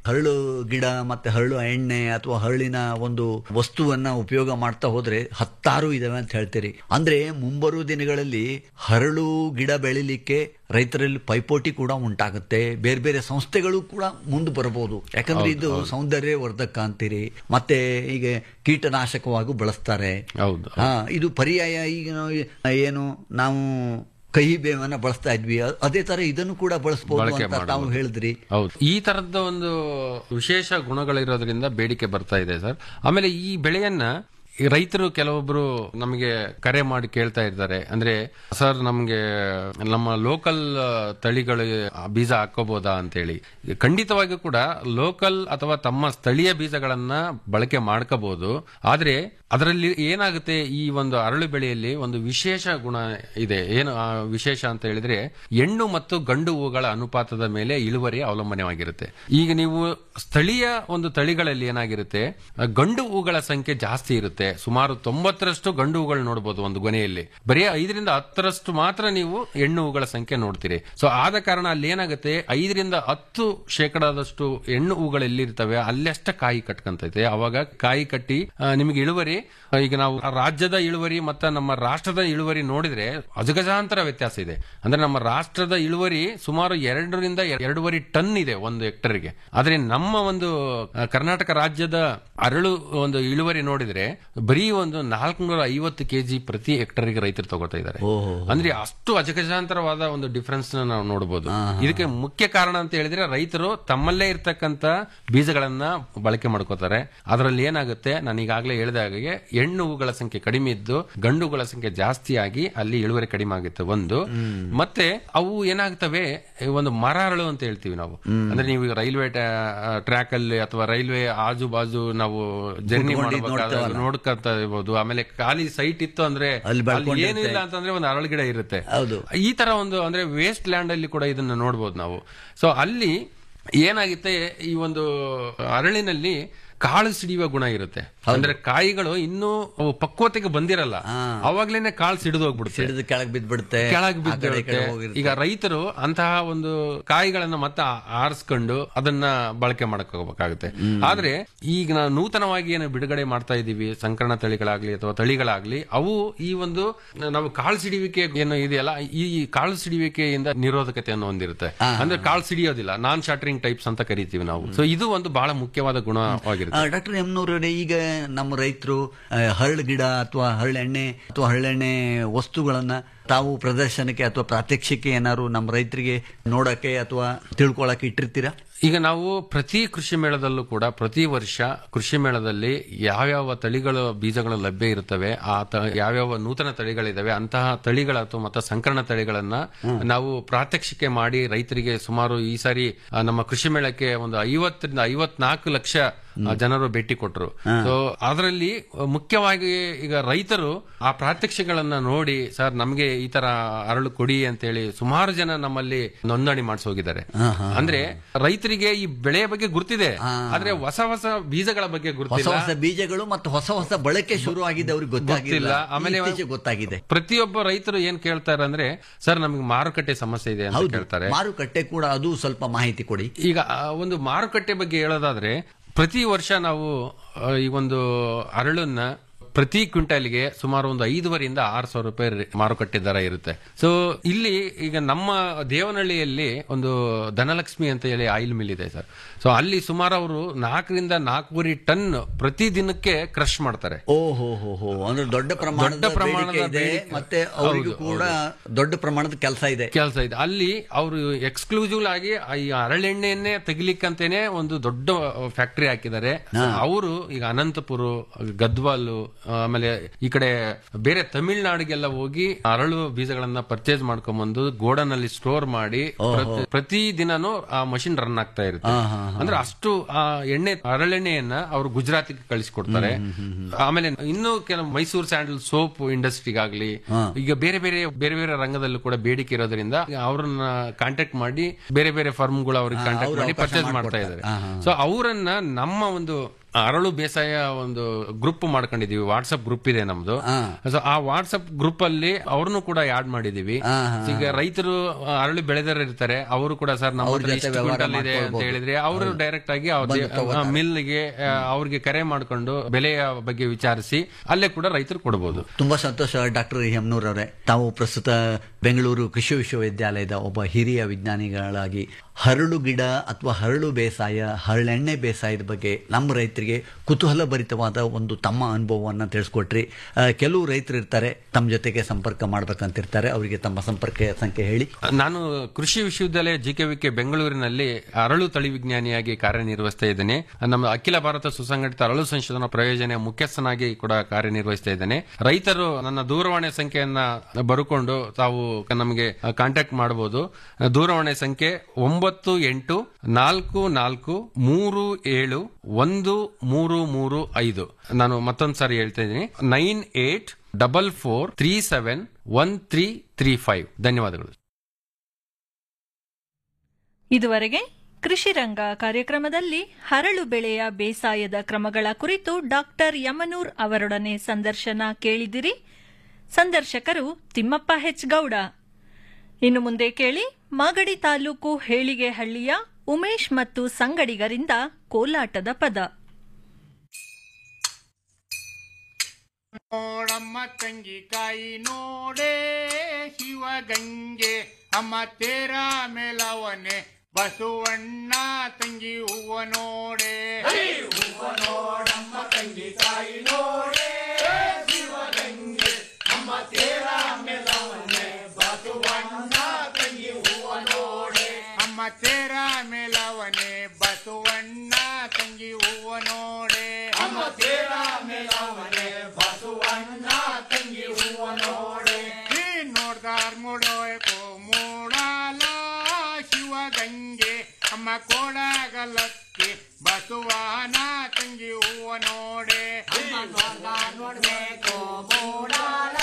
ಹರಳು ಗಿಡ ಮತ್ತೆ ಹರಳು ಎಣ್ಣೆ ಅಥವಾ ಹರಳಿನ ಒಂದು ವಸ್ತುವನ್ನ ಉಪಯೋಗ ಮಾಡ್ತಾ ಹೋದ್ರೆ ಹತ್ತಾರು ಇದಾವೆ ಅಂತ ಹೇಳ್ತೀರಿ ಅಂದ್ರೆ ಮುಂಬರುವ ದಿನಗಳಲ್ಲಿ ಹರಳು ಗಿಡ ಬೆಳಿಲಿಕ್ಕೆ ರೈತರಲ್ಲಿ ಪೈಪೋಟಿ ಕೂಡ ಉಂಟಾಗುತ್ತೆ ಬೇರೆ ಬೇರೆ ಸಂಸ್ಥೆಗಳು ಕೂಡ ಮುಂದೆ ಬರಬಹುದು ಯಾಕಂದ್ರೆ ಇದು ಸೌಂದರ್ಯ ವರ್ಧಕ ಅಂತೀರಿ ಮತ್ತೆ ಈಗ ಕೀಟನಾಶಕವಾಗೂ ಬಳಸ್ತಾರೆ ಹೌದು. ಹಾ ಇದು ಪರ್ಯಾಯ ಈಗ ನಾವು ಏನು ನಾವು ಕಹಿ ಬೇವನ್ನ ಬಳಸ್ತಾ ಇದ್ವಿ ಅ- ಅದೇ ತರ ಇದನ್ನು ಕೂಡ ಬಳಸಬಹುದು ಬಳಕೆ ಅಂತ ತಾವು ಮಾಡಬಹುದು. ಹೇಳಿದ್ರಿ ಹೌದು ಈ ತರದ ಒಂದು ವಿಶೇಷ ಗುಣಗಳಿರೋದ್ರಿಂದ ಬೇಡಿಕೆ ಬರ್ತಾ ಇದೆ ಸರ್ ಆಮೇಲೆ ಈ ಬೆಳೆಯನ್ನ ಈ ರೈತರು ಕೆಲವೊಬ್ರು ನಮಗೆ ಕರೆ ಮಾಡಿ ಕೇಳ್ತಾ ಇರ್ತಾರೆ ಅಂದ್ರೆ ಸರ್ ನಮ್ಗೆ ನಮ್ಮ ಲೋಕಲ್ ತಳಿಗಳು ಬೀಜ ಹಾಕೋಬಹುದಾ ಅಂತೇಳಿ ಖಂಡಿತವಾಗಿಯೂ ಕೂಡ ಲೋಕಲ್ ಅಥವಾ ತಮ್ಮ ಸ್ಥಳೀಯ ಬೀಜಗಳನ್ನ ಬಳಕೆ ಮಾಡ್ಕೋಬಹುದು ಆದ್ರೆ ಅದರಲ್ಲಿ ಏನಾಗುತ್ತೆ ಈ ಒಂದು ಅರಳು ಬೆಳೆಯಲ್ಲಿ ಒಂದು ವಿಶೇಷ ಗುಣ ಇದೆ ಏನು ಆ ವಿಶೇಷ ಅಂತ ಹೇಳಿದ್ರೆ ಹೆಣ್ಣು ಮತ್ತು ಗಂಡು ಹೂಗಳ ಅನುಪಾತದ ಮೇಲೆ ಇಳುವರಿ ಅವಲಂಬನೆವಾಗಿರುತ್ತೆ ಈಗ ನೀವು ಸ್ಥಳೀಯ ಒಂದು ತಳಿಗಳಲ್ಲಿ ಏನಾಗಿರುತ್ತೆ ಆ, ಗಂಡು ಹೂಗಳ ಸಂಖ್ಯೆ ಜಾಸ್ತಿ ಇರುತ್ತೆ ಸುಮಾರು ತೊಂಬತ್ತರಷ್ಟು ಗಂಡು ಹೂಗಳು ನೋಡಬಹುದು ಒಂದು ಗೊನೆಯಲ್ಲಿ ಬರೀ ಐದರಿಂದ ಹತ್ತರಷ್ಟು ಮಾತ್ರ ನೀವು ಹೆಣ್ಣು ಹೂಗಳ ಸಂಖ್ಯೆ ನೋಡ್ತೀರಿ ಸೊ ಆದ ಕಾರಣ ಅಲ್ಲಿ ಏನಾಗುತ್ತೆ ಐದರಿಂದ ಹತ್ತು ಶೇಕಡಾದಷ್ಟು ಹೆಣ್ಣು ಹೂಗಳು ಎಲ್ಲಿರ್ತವೆ ಅಲ್ಲಷ್ಟ ಕಾಯಿ ಕಟ್ಕೊಂತೈತೆ ಅವಾಗ ಕಾಯಿ ಕಟ್ಟಿ ಆ, ನಿಮಗೆ ಇಳುವರಿ ಆ, ಈಗ ನಾವು ಆ ರಾಜ್ಯದ ಇಳುವರಿ ಮತ್ತೆ ನಮ್ಮ ರಾಷ್ಟ್ರದ ಇಳುವರಿ ನೋಡಿದ್ರೆ ಅಜಗಜಾಂತರ ವ್ಯತ್ಯಾಸ ಇದೆ ಅಂದ್ರೆ ನಮ್ಮ ರಾಷ್ಟ್ರದ ಇಳುವರಿ ಸುಮಾರು ಎರಡರಿಂದ ಎರಡೂವರೆ ಟನ್ ಇದೆ ಒಂದು ಹೆಕ್ಟರ್ಗೆ ಆದ್ರೆ ನಮ್ಮ ಒಂದು ಆ, ಕರ್ನಾಟಕ ರಾಜ್ಯದ ಅರಳು ಒಂದು ಇಳುವರಿ ನೋಡಿದ್ರೆ ಬರೀ ಒಂದು ನಾಲ್ಕುನೂರ ಐವತ್ತು ಕೆಜಿ ಪ್ರತಿ ಹೆಕ್ಟರ್ಗೆ ರೈತರು ತಗೋತಾ ಇದ್ದಾರೆ ಅಂದ್ರೆ ಅಷ್ಟು ಅಜಗಜಾಂತರವಾದ ಒಂದು ಡಿಫರೆನ್ಸ್ ನಾವು ನೋಡಬಹುದು ಇದಕ್ಕೆ ಮುಖ್ಯ ಕಾರಣ ಅಂತ ಹೇಳಿದ್ರೆ ರೈತರು ತಮ್ಮಲ್ಲೇ ಇರ್ತಕ್ಕಂತ ಬೀಜಗಳನ್ನ ಬಳಕೆ ಮಾಡ್ಕೋತಾರೆ ಅದರಲ್ಲಿ ಏನಾಗುತ್ತೆ ನಾನು ಈಗಾಗಲೇ ಹೇಳಿದ ಹಾಗೆ ಹೆಣ್ಣು ಹೂಗಳ ಸಂಖ್ಯೆ ಕಡಿಮೆ ಇದ್ದು ಗಂಡು ಹೂಗಳ ಸಂಖ್ಯೆ ಜಾಸ್ತಿ ಆಗಿ ಅಲ್ಲಿ ಇಳುವರಿ ಕಡಿಮೆ ಆಗುತ್ತೆ ಒಂದು ಮತ್ತೆ ಅವು ಏನಾಗ್ತವೆ ಈ ಒಂದು ಮರ ಅರಳು ಅಂತ ಹೇಳ್ತೀವಿ ನಾವು ಅಂದ್ರೆ ನೀವು ಈಗ ರೈಲ್ವೆ ಟ್ರ್ಯಾಕ್ ಅಲ್ಲಿ ಅಥವಾ ರೈಲ್ವೆ ಆಜು ಬಾಜು ನಾವು ಜರ್ನಿ ಕೂತ್ಕೊಂಡಿದ್ದು ಮಾಡಬೇಕಾದ್ರೆ ನೋಡ್ತೇವಲ್ಲ. ನೋಡ್ಕೊತಾ ಇರ್ಬೋದು ಆಮೇಲೆ ಖಾಲಿ ಸೈಟ್ ಇತ್ತು ಅಂದ್ರೆ ಅಲ್ಲಿ ಅಲ್ಲಿ ಬೆಳ್ಕೊಂಡಿರುತ್ತೆ. ಏನು ಇಲ್ಲ ಅಂತಂದ್ರೆ ಒಂದು ಅರಳು ಗಿಡ ಇರುತ್ತೆ ಹೌದು. ಈ ತರ ಒಂದು ಅಂದ್ರೆ ವೇಸ್ಟ್ ಲ್ಯಾಂಡ್ ಅಲ್ಲಿ ಕೂಡ ಇದನ್ನ ನೋಡ್ಬೋದು ನಾವು ಸೊ ಅಲ್ಲಿ ಏನಾಗುತ್ತೆ ಈ ಒಂದು ಅರಳಿನಲ್ಲಿ ಕಾಳು ಸಿಡಿಯುವ ಗುಣ ಇರುತ್ತೆ ಅಂದ್ರೆ ಕಾಯಿಗಳು ಇನ್ನೂ ಅವು ಪಕ್ವತೆಗೆ ಬಂದಿರಲ್ಲ ಅವಾಗ್ಲೇನೆ ಕಾಳು ಸಿಡಿದು ಹೋಗ್ಬಿಡುತ್ತೆ ಸಿಡಿದು ಕೆಳಗೆ ಬಿದ್ಬಿಡುತ್ತೆ ಕೆಳಗೆ ಆ ಕಡೆ ಈ ಕಡೆ ಬಿದ್ದಿರುತ್ತೆ ಹೋಗಿರುತ್ತೆ. ಈಗ ರೈತರು ಅಂತಹ ಒಂದು ಕಾಯಿಗಳನ್ನ ಮತ್ತೆ ಆರಿಸ್ಕೊಂಡು ಅದನ್ನ ಬಳಕೆ ಮಾಡಕೋಬೇಕಾಗುತ್ತೆ ಆದ್ರೆ ಈಗ ನಾವು ನೂತನವಾಗಿ ಏನು ಬಿಡುಗಡೆ ಮಾಡ್ತಾ ಇದೀವಿ ಸಂಕರಣ ತಳಿಗಳಾಗ್ಲಿ ಅಥವಾ ತಳಿಗಳಾಗ್ಲಿ ಅವು ಈ ಒಂದು ನಾವು ಕಾಳು ಸಿಡಿಯುವಿಕೆ ಏನು ಇದೆಯಲ್ಲ ಈ ಕಾಳು ಸಿಡಿಯುವಿಕೆಯಿಂದ ನಿರೋಧಕತೆಯನ್ನು ಹೊಂದಿರುತ್ತೆ ಅಂದ್ರೆ ಕಾಳು ಸಿಡಿಯೋದಿಲ್ಲ ನಾನ್ ಶಾಟರಿಂಗ್ ಟೈಪ್ಸ್ ಅಂತ ಕರಿತೀವಿ ನಾವು ಸೊ ಇದು ಒಂದು ಬಹಳ ಮುಖ್ಯವಾದ ಗುಣವಾಗಿರುತ್ತೆ ಡಾಕ್ಟರ್ ಎಮ್ನೂರವರೇ ಈಗ ನಮ್ಮ ರೈತರು ಹರಳು ಗಿಡ ಅಥವಾ ಹರಳೆಣ್ಣೆ ಅಥವಾ ಹರಳೆಣ್ಣೆ ವಸ್ತುಗಳನ್ನ ತಾವು ಪ್ರದರ್ಶನಕ್ಕೆ ಅಥವಾ ಪ್ರಾತ್ಯಕ್ಷಿಕೆ ಏನಾದ್ರು ನಮ್ಮ ರೈತರಿಗೆ ನೋಡಕ್ಕೆ ಅಥವಾ ತಿಳ್ಕೊಳಕ್ಕೆ ಇಟ್ಟಿರ್ತೀರಾ ಈಗ ನಾವು ಪ್ರತಿ ಕೃಷಿ ಮೇಳದಲ್ಲೂ ಕೂಡ ಪ್ರತಿ ವರ್ಷ ಕೃಷಿ ಮೇಳದಲ್ಲಿ ಯಾವ್ಯಾವ ತಳಿಗಳು ಬೀಜಗಳು ಲಭ್ಯ ಇರುತ್ತವೆ ಆ ತ- ಯಾವ್ಯಾವ ನೂತನ ತಳಿಗಳಿದಾವೆ ಅಂತಹ ತಳಿಗಳ ಅಥವಾ ಮತ್ತೆ ಸಂಕರಣ ತಳಿಗಳನ್ನ ನಾವು ಪ್ರಾತ್ಯಕ್ಷಿಕೆ ಮಾಡಿ ರೈತರಿಗೆ ಸುಮಾರು ಈ ಸಾರಿ ಆ, ನಮ್ಮ ಕೃಷಿ ಮೇಳಕ್ಕೆ ಒಂದು ಐವತ್ತರಿಂದ ಐವತ್ನಾಲ್ಕು ಲಕ್ಷ ಆ, ಜನರು ಭೇಟಿ ಕೊಟ್ಟರು ಸೊ ಅದರಲ್ಲಿ ಮುಖ್ಯವಾಗಿ ಈಗ ರೈತರು ಆ ಪ್ರಾತ್ಯಕ್ಷಿಗಳನ್ನ ನೋಡಿ ಸರ್ ನಮಗೆ ಈ ತರ ಅರಳು ಕೊಡಿ ಅಂತೇಳಿ ಸುಮಾರು ಜನ ನಮ್ಮಲ್ಲಿ ನೋಂದಣಿ ಮಾಡಿಸಿ ಹೋಗಿದ್ದಾರೆ ಅಂದ್ರೆ ರೈತರಿಗೆ ಈ ಬೆಳೆಯ ಬಗ್ಗೆ ಗುರ್ತಿದೆ ಆದ್ರೆ ಹೊಸ ಹೊಸ ಬೀಜಗಳ ಬಗ್ಗೆ ಹೊಸ ಗುರ್ತಿಲ್ಲ ಹೊಸ ಬೀಜಗಳು ಮತ್ತು ಹೊಸ ಹೊಸ ಬಳಕೆ ಶುರು ಆಗಿದೆ ಅವ್ರಿಗೆ ಗೊತ್ತಾಗಿಲ್ಲ ಗೊತ್ತಿಲ್ಲ. ಆಮೇಲೆ ಇತ್ತೀಚೆಗೆ ಗೊತ್ತಾಗಿದೆ ಪ್ರತಿಯೊಬ್ಬ ರೈತರು ಏನ್ ಕೇಳ್ತಾರೆ ಅಂದ್ರೆ ಸರ್ ನಮಗೆ ಮಾರುಕಟ್ಟೆ ಸಮಸ್ಯೆ ಇದೆ ಅಂತ ಹೌದು ಕೇಳ್ತಾರೆ ಮಾರುಕಟ್ಟೆ ಕೂಡ ಅದು ಸ್ವಲ್ಪ ಮಾಹಿತಿ ಕೊಡಿ ಈಗ ಆ ಒಂದು ಮಾರುಕಟ್ಟೆ ಬಗ್ಗೆ ಹೇಳೋದಾದ್ರೆ ಪ್ರತಿ ವರ್ಷ ನಾವು ಆ, ಈ ಒಂದು ಅರಳನ್ನ ಪ್ರತಿ ಕ್ವಿಂಟಲ್ಗೆ ಸುಮಾರು ಒಂದು ಐದುವರೆಯಿಂದ ಆರು ಸಾವಿರ ರೂಪಾಯಿ ರೆ- ಮಾರುಕಟ್ಟೆ ದರ ಇರುತ್ತೆ ಸೊ ಇಲ್ಲಿ ಈಗ ನಮ್ಮ ದೇವನಹಳ್ಳಿಯಲ್ಲಿ ಒಂದು ಧನಲಕ್ಷ್ಮಿ ಅಂತ ಹೇಳಿ ಆಯಿಲ್ ಮಿಲ್ ಇದೆ ಸರ್ ಸೊ ಅಲ್ಲಿ ಸುಮಾರು ಅವರು ನಾಲ್ಕರಿಂದ ನಾಲ್ಕೂವರೆ ಟನ್ ಪ್ರತಿ ದಿನಕ್ಕೆ ಕ್ರಶ್ ಮಾಡ್ತಾರೆ ಓ ಹೋ ಹೋ ಹೋ ಅಂದ್ರೆ ದೊಡ್ಡ ಪ್ರಮಾಣದ ದೊಡ್ಡ ಪ್ರಮಾಣದ ಬೇಡಿಕೆ ಇದೆ ಬೇಡಿಕೆ- ಮತ್ತೆ ಅವರಿಗೂ ಹೌದು, ಕೂಡ ದೊಡ್ಡ ಪ್ರಮಾಣದ ಕೆಲಸ ಇದೆ ಕೆಲಸ ಇದೆ ಅಲ್ಲಿ ಅವರು ಎಕ್ಸ್ಕ್ಲೂಸಿವ್ ಆಗಿ ಈ ಹರಳೆಣ್ಣೆಯನ್ನೇ ತೆಗಿಲಿಕ್ಕಂತೇನೆ ಒಂದು ದೊಡ್ಡ ಫ್ಯಾಕ್ಟರಿ ಹಾಕಿದ್ದಾರೆ ಅವರು ಈಗ ಅನಂತಪುರ ಗದ್ವಾಲು ಆಮೇಲೆ ಈ ಕಡೆ ಬೇರೆ ತಮಿಳ್ನಾಡಿಗೆಲ್ಲ ಹೋಗಿ ಅರಳು ಬೀಜಗಳನ್ನ ಪರ್ಚೇಸ್ ಮಾಡ್ಕೊಂಡ್ಬಂದು ಗೋಡನ್ ಅಲ್ಲಿ ಸ್ಟೋರ್ ಮಾಡಿ ಪ್ರತಿ- ಪ್ರತಿ ದಿನನೂ ಆ ಮಷಿನ್ ರನ್ ಆಗ್ತಾ ಇರುತ್ತೆ ಅಂದ್ರೆ ಅಷ್ಟು ಆ ಎಣ್ಣೆ ಹರಳೆಣ್ಣೆಯನ್ನ ಅವರು ಗುಜರಾತಿಗೆ ಕಳಿಸ್ಕೊಡ್ತಾರೆ ಆಮೇಲೆ ಇನ್ನು ಕೆಲವು ಮೈಸೂರು ಸ್ಯಾಂಡಲ್ ಸೋಪ್ ಇಂಡಸ್ಟ್ರಿಗಾಗ್ಲಿ ಈಗ ಬೇರೆ ಬೇರೆ ಬೇರೆ ಬೇರೆ ರಂಗದಲ್ಲೂ ಕೂಡ ಬೇಡಿಕೆ ಇರೋದ್ರಿಂದ ಅವ್ರನ್ನ ಕಾಂಟ್ಯಾಕ್ಟ್ ಮಾಡಿ ಬೇರೆ ಬೇರೆ ಫರ್ಮ್ಗಳು ಅವ್ರಿಗೆ ಕಾಂಟ್ಯಾಕ್ಟ್ ಅವ್ರು ಮಾಡಿ ಅವಕಾಶ ಪರ್ಚೇಸ್ ಮಾಡ್ತಾ ಮಾಡ್ಕೊಡ್ತಾರೆ. ಇದ್ದಾರೆ ಸೊ ಅವರನ್ನ ನಮ್ಮ ಒಂದು ಅರಳು ಬೇಸಾಯ ಒಂದು ಗ್ರೂಪ್ ಮಾಡ್ಕೊಂಡಿದೀವಿ ವಾಟ್ಸ್ಆಪ್ ಗ್ರೂಪ್ ಇದೆ ನಮ್ದು ಸೊ ಆ ವಾಟ್ಸ್ಆಪ್ ಗ್ರೂಪ್ ಅಲ್ಲಿ ಅವ್ರನ್ನು ಕೂಡ ಆಡ್ ಮಾಡಿದೀವಿ ಈಗ ರೈತರು ಅರಳು ಬೆಳೆದವರು ಇರ್ತಾರೆ ಅವರು ಕೂಡ ಸರ್ ನಮ್ಮ ಅವ್ರ ಹತ್ರ ಜೊತೆ ಇಷ್ಟು ವ್ಯವಹಾರ ಕ್ವಿಂಟಲ್ ಇದೆ ಅಂತ ಮಾಡ್ಕೊಳ್ಬೋದು. ಹೇಳಿದ್ರೆ ಅವರು ಡೈರೆಕ್ಟ್ ಆಗಿ ಬಂದು ತಗೋತಾರೆ. ಮಿಲ್ಗೆ ಅವ್ರಿಗೆ ಕರೆ ಮಾಡ್ಕೊಂಡು ಬೆಲೆಯ ಬಗ್ಗೆ ವಿಚಾರಿಸಿ ಅಲ್ಲೇ ಕೂಡ ರೈತರು ಕೊಡಬಹುದು ತುಂಬಾ ಸಂತೋಷ ಡಾಕ್ಟರ್ ಹೆಮ್ನೂರ್ ಅವರೇ ತಾವು ಪ್ರಸ್ತುತ ಬೆಂಗಳೂರು ಕೃಷಿ ವಿಶ್ವವಿದ್ಯಾಲಯದ ಒಬ್ಬ ಹಿರಿಯ ವಿಜ್ಞಾನಿಗಳಾಗಿ ಹರಳು ಗಿಡ ಅಥವಾ ಹರಳು ಬೇಸಾಯ ಹರಳೆಣ್ಣೆ ಬೇಸಾಯದ ಬಗ್ಗೆ ನಮ್ಮ ರೈತರಿಗೆ ಕುತೂಹಲ ಭರಿತವಾದ ಒಂದು ತಮ್ಮ ಅನುಭವವನ್ನು ತಿಳಿಸ್ಕೊಟ್ರಿ ಆ, ಕೆಲವು ರೈತರು ಇರ್ತಾರೆ ತಮ್ಮ ಜೊತೆಗೆ ಸಂಪರ್ಕ ಮಾಡ್ಬೇಕಂತಿರ್ತಾರೆ ಅವರಿಗೆ ತಮ್ಮ ಸಂಪರ್ಕ ಸಂಖ್ಯೆ ಹೇಳಿ ನಾನು ಕೃಷಿ ವಿಶ್ವವಿದ್ಯಾಲಯ ಜಿಕೆವಿಕೆ ಬೆಂಗಳೂರಿನಲ್ಲಿ ಅರಳು ತಳಿ ವಿಜ್ಞಾನಿಯಾಗಿ ಕಾರ್ಯನಿರ್ವಹಿಸ್ತಾ ಇದ್ದೇನೆ ನಮ್ಮ ಅಖಿಲ ಭಾರತ ಸುಸಂಘಟಿತ ಅರಳು ಸಂಶೋಧನಾ ಪ್ರಯೋಜನೆಯ ಮುಖ್ಯಸ್ಥನಾಗಿ ಕೂಡ ಕಾರ್ಯನಿರ್ವಹಿಸ್ತಾ ಇದ್ದೇನೆ ರೈತರು ನನ್ನ ದೂರವಾಣಿ ಸಂಖ್ಯೆಯನ್ನ ಬರುಕೊಂಡು ತಾವು ನಮಗೆ ಕಾಂಟ್ಯಾಕ್ಟ್ ಮಾಡಬಹುದು ದೂರವಾಣಿ ಸಂಖ್ಯೆ ಒಂಬತ್ತು ಎಂಟು ನಾಲ್ಕು ನಾಲ್ಕು ಮೂರು ಏಳು ಒಂದು ಮೂರು ಮೂರು ಐದು ನಾನು ಮತ್ತೊಂದು ಸಾರಿ ಹೇಳ್ತಾ ಇದ್ದೀನಿ nine eight double four three seven one three three five ಧನ್ಯವಾದಗಳು ಇದುವರೆಗೆ ಕೃಷಿ ರಂಗ ಕಾರ್ಯಕ್ರಮದಲ್ಲಿ ಹರಳು ಬೆಳೆಯ ಬೇಸಾಯದ ಕ್ರಮಗಳ ಕುರಿತು ಡಾಕ್ಟರ್ ಯಮನೂರ್ ಅವರೊಡನೆ ಸಂದರ್ಶನ ಕೇಳಿದಿರಿ ಸಂದರ್ಶಕರು ತಿಮ್ಮಪ್ಪ ಹೆಚ್ ಗೌಡ ಇನ್ನು ಮುಂದೆ ಕೇಳಿ ಮಾಗಡಿ ತಾಲೂಕು ಹೇಳಿಗೆಹಳ್ಳಿಯ ಉಮೇಶ್ ಮತ್ತು ಸಂಗಡಿಗರಿಂದ ಕೋಲಾಟದ ಪದ ನೋಡಮ್ಮ ತಂಗಿ ಕಾಯಿ ನೋಡೆ ಶಿವಗಂಗೆ ಅಮ್ಮ ತೇರ ಮೇಲವನೆ ಬಸವಣ್ಣ ತಂಗಿ ಹೂವ ನೋಡೆ ಹೂವ ನೋಡಮ್ಮ ತಂಗಿ ಕಾಯಿ ನೋಡೆ ಶಿವಗಂಗೆ ಅಮ್ಮ ತೇರ ಮೇಲವನೆ ಬಸವಣ್ಣ ತಂಗಿ ಹೂವ ನೋಡೆ ಅಮ್ಮ ತೇರ ಮೇಲವನೆ ಬಸವಣ್ಣ ತಂಗಿ ಹೂವ ನೋಡೆ ಅಮ್ಮ ತೇರ ಮೇಲವನೆ ಬಸವಣ್ಣ ತಂಗಿ ಹೂವ ನೋಡೆ ಈ ನೋಡ್ದಾರ್ ಮುಡೋಯ್ಕೋ ಮೂಡಾಲ ಶಿವಗಂಗೆ ಅಮ್ಮ ಕೋಡಾಗಲತ್ತಿ ಬಸವನ ತಂಗಿ ಹೂವ ನೋಡೆ ಅಮ್ಮ ನೋಡ್ದಾರ್ ನೋಡ್ಬೇಕು ಮೂಡಾಲ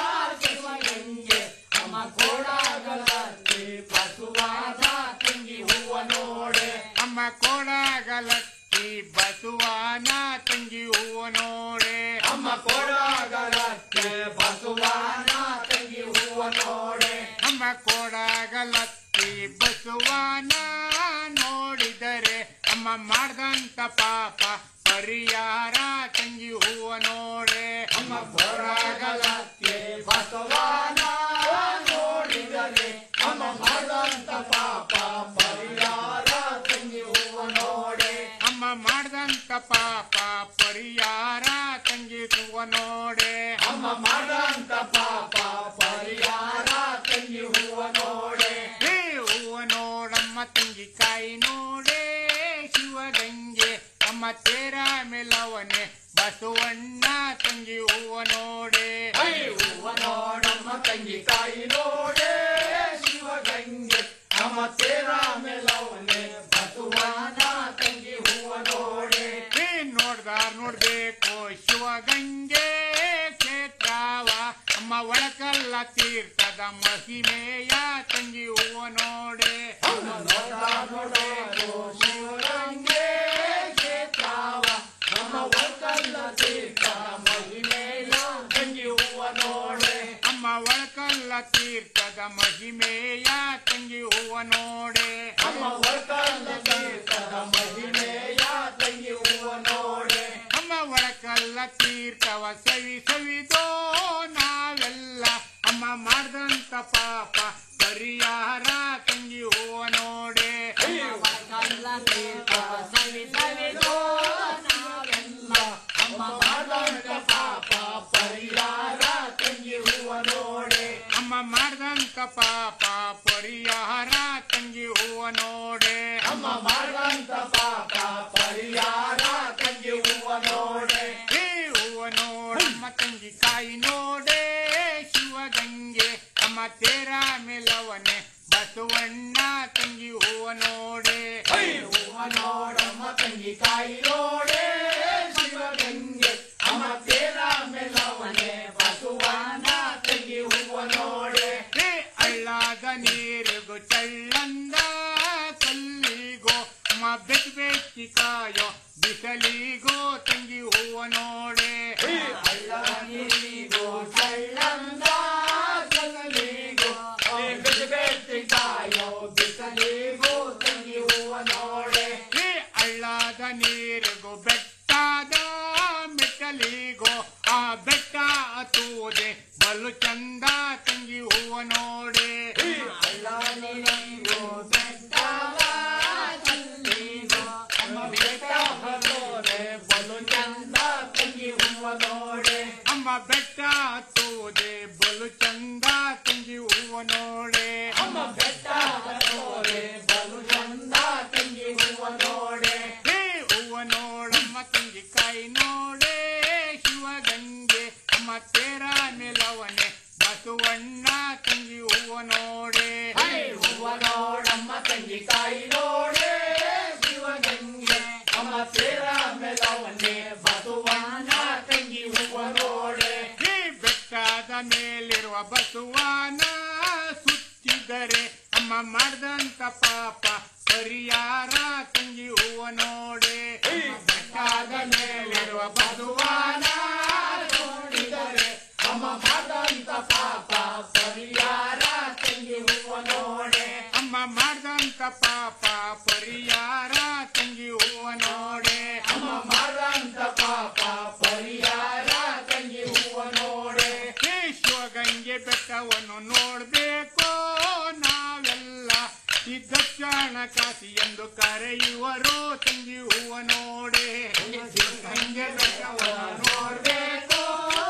ಶಿವಗಂಗೆ ಅಮ್ಮ ಕೋಡಾಗಲತ್ತಿ ಬಸವನ ತಂಗಿ ಹೂವ ನೋಡೆ ಅಮ್ಮ ಕೋಡಾಗಲತ್ತಿ ಬಸವನ ತಂಗಿ ಹೂವ ನೋಡೆ ಅಮ್ಮ ಕೋಡಾಗಲತ್ತಿ ಬಸವನ ತಂಗಿ ಹೂವ ನೋಡೆ ಅಮ್ಮ ಕೋಡಾಗಲತ್ತಿ ಬಸವನ ನೋಡಿದರೆ ಅಮ್ಮ ಮಾಡ್ದಂತ ಪಾಪ ಪರಿಹಾರ ತಂಗಿ ಹೂವ ನೋಡೆ ಅಮ್ಮ ಕೋಡಾಗಲತ್ತಿ ಬಸವನ ನೋಡಿದರೆ ಅಮ್ಮ ಮಾಡ್ದಂತ ಪಾಪ ಪರಿಹಾರ ತಂಗಿ ಹೂವ ನೋಡೆ ಅಮ್ಮ ಮಾಡ್ದಂತ ಪಾಪ ಪರಿಹಾರ ತಂಗಿ ಹೂವ ನೋಡೆ ಅಮ್ಮ ಮಾಡ್ದಂತ ಪಾಪ ಪರಿಹಾರ ತಂಗಿ ಹೂವ ನೋಡೆ ಹೇ ಹೂವ ನೋಡಮ್ಮ ತಂಗಿ ಕಾಯಿ ನೋಡೆ ಶಿವಗಂಗೆ ಅಮ್ಮ ತೇರ ಮೇಲವನೆ ಬಸವಣ್ಣ ತಂಗಿ ಹೂವ ನೋಡೆ ಹೂವ ನೋಡಮ್ಮ ತಂಗಿ ಕಾಯಿ ನೋಡೆ ಶಿವಗಂಗೆ ಅಮ್ಮ ತೇರ ಮೇಲವನೆ ಬಸವಣ್ಣ ತಂಗಿ ಹೂವ ನೋಡೆ ಹೇ ನೋಡ್ದಾರ್ ನೋಡ್ಬೇಕು ಶಿವಗಂಗೆ ಕ್ಷೇತ್ರವ ಅಮ್ಮ ಒಳಕಲ್ಲ ತೀರ್ಥದ ಮಹಿಮೆಯ ತಂಗಿ ಹೂವ ನೋಡೆ ನೋಡ್ದಾರ್ ನೋಡ್ಬೇಕು ಶಿವಗಂಗೆ ಕ್ಷೇತ್ರವ ಅಮ್ಮ ಒಳಕಲ್ಲ ತೀರ್ಥದ ಮಹಿಮೆಯ ತಂಗಿ ಹೂವ ನೋಡೆ ಅಮ್ಮ ಒಳಕಲ್ಲ ತೀರ್ಥದ ಮಹಿಮೆಯ ತಂಗಿ ಹೂವ ನೋಡೆ ಅಮ್ಮ ಒಳಕಲ್ಲ ತೀರ್ಥದ ಮಹಿಮೆಯ ತಂಗಿ ಹೂವ ನೋಡೆ ಅಮ್ಮ ಒಳಕಲ್ಲ ತೀರ್ಥವ ಸವಿ ಸವಿದೋ ನಾವೆಲ್ಲ ಅಮ್ಮ ಮಾಡ್ದಂತ ಪಾಪ ಪರಿಹಾರ ತಂಗಿ ಹೂವ ನೋಡೆ ಒಳಕಲ್ಲ ತೀರ್ಥವ ಸವಿ ಸವಿದೋ ನಾವೆಲ್ಲ ಅಮ್ಮ ಮಾಡ್ದಂತ ಪಾಪ ಪರಿಹಾರ ತಂಗಿ ಹೂವ ನೋಡೆ ಅಮ್ಮ ಮಾಡ್ದಂತ ಪಾಪ ಪರಿಹಾರ ತಂಗಿ ಹೂವ ನೋಡೆ ಅಮ್ಮ ಮಾಡ್ದಂತ ಪಾಪ ಪರಿಹಾರ ತಂಗಿ ಹೂವ ನೋಡೆ ಹೇ ಹೂವ ನೋಡಮ್ಮ ತಂಗಿ ಕಾಯಿ ನೋಡೆ ಶಿವಗಂಗೆ ಅಮ್ಮ ತೇರ ಮೇಲವನೆ ಬಸವಣ್ಣ ತಂಗಿ ಹೂವ ನೋಡೆ ಹೂವ ನೋಡಮ್ಮ ತಂಗಿ ಕಾಯಿ ನೋಡೆ ಶಿವಗಂಗೆ ಅಮ್ಮ ತೇರ ಮೇಲವನೆ ಬಸವಣ್ಣ ತಂಗಿ ಹೂವ ನೋಡೆ ಹೇ ಅಳ್ಳಾದ ನೀರಿಗೂ ಚಳ್ಳಂದ ಕಲ್ಲಿಗೋ ಅಮ್ಮ ಬೆಚ್ಚ ಬೆಚ್ಚಿ ಕಾಯೋ ಬಿಸಲಿಗೋ ತಂಗಿ ಹೂವ ನೋಡೆ ಈ ಹಳ್ಳದ ನೀರಿಗೂ ಬೆಟ್ಟದ ಮೆಟ್ಟಲಿಗೋ ಆ ಬೆಟ್ಟ ಹತ್ತುವುದೇ ಬಲು ಚಂದ ತಂಗಿ ಹೂವ ನೋಡೆ ಅಮ್ಮ ಬೆಟ್ಟ ಹತ್ತುವುದೇ ಬಲು ಚಂದ ತಂಗಿ ಹೂವ ನೋಡೆ ಹೇ ಹೂವ ನೋಡಮ್ಮ ತಂಗಿ ಕಾಯಿ ನೋಡೆ ಶಿವಗಂಗೆ ಅಮ್ಮ ತೇರ ನೆಲವನೆ ಬಸವಣ್ಣ ತಂಗಿ ಹೂವ ನೋಡೆ ಹೂವ ನೋಡಮ್ಮ ತಂಗಿ ಕಾಯಿ ನೋಡೆ ಶಿವಗಂಗೆ ಅಮ್ಮ ತೇರ ನೆಲವನೆ ಬಸವಣ್ಣ ತಂಗಿ ಹೂವ ನೋಡೆ ಈ ಬೆಟ್ಟದ ಮೇಲಿರುವ ಬಸವನ ಸುತ್ತಿದರೆ ಅಮ್ಮ ಮಾಡ್ದಂತ ಪಾಪ ಪರಿಹಾರ ತಂಗಿ ಹೂವ ನೋಡೆ ಬೆಟ್ಟದ ಮೇಲಿರುವ ಬಸವನ ನೋಡಿದರೆ ಅಮ್ಮ ಮಾಡ್ದಂತ ಪಾಪ ಪರಿಹಾರ ತಂಗಿ ಹೂವ ನೋಡೆ ಅಮ್ಮ ಮಾಡ್ದಂತ ಪಾಪ ಪರಿಹಾರ ತಂಗಿ ಹೂವ ನೋಡೆ ಅಮ್ಮ ಮಾಡ್ದಂತ ಪಾಪ ಪರಿಹಾರ ತಂಗಿ ಹೂವ ನೋಡೆ ಹೇ ಶಿವಗಂಗೆ ಬೆಟ್ಟವನ್ನು ನೋಡ್ಬೇಕು ನಾವೆಲ್ಲ ಈ ದಕ್ಷಿಣ ಕಾಶಿ ಎಂದು ಕರೆಯುವರು ತಂಗಿ ಹೂವ ನೋಡೆ ಶಿವಗಂಗೆ ಬೆಟ್ಟವನ್ನು ನೋಡ್ಬೇಕು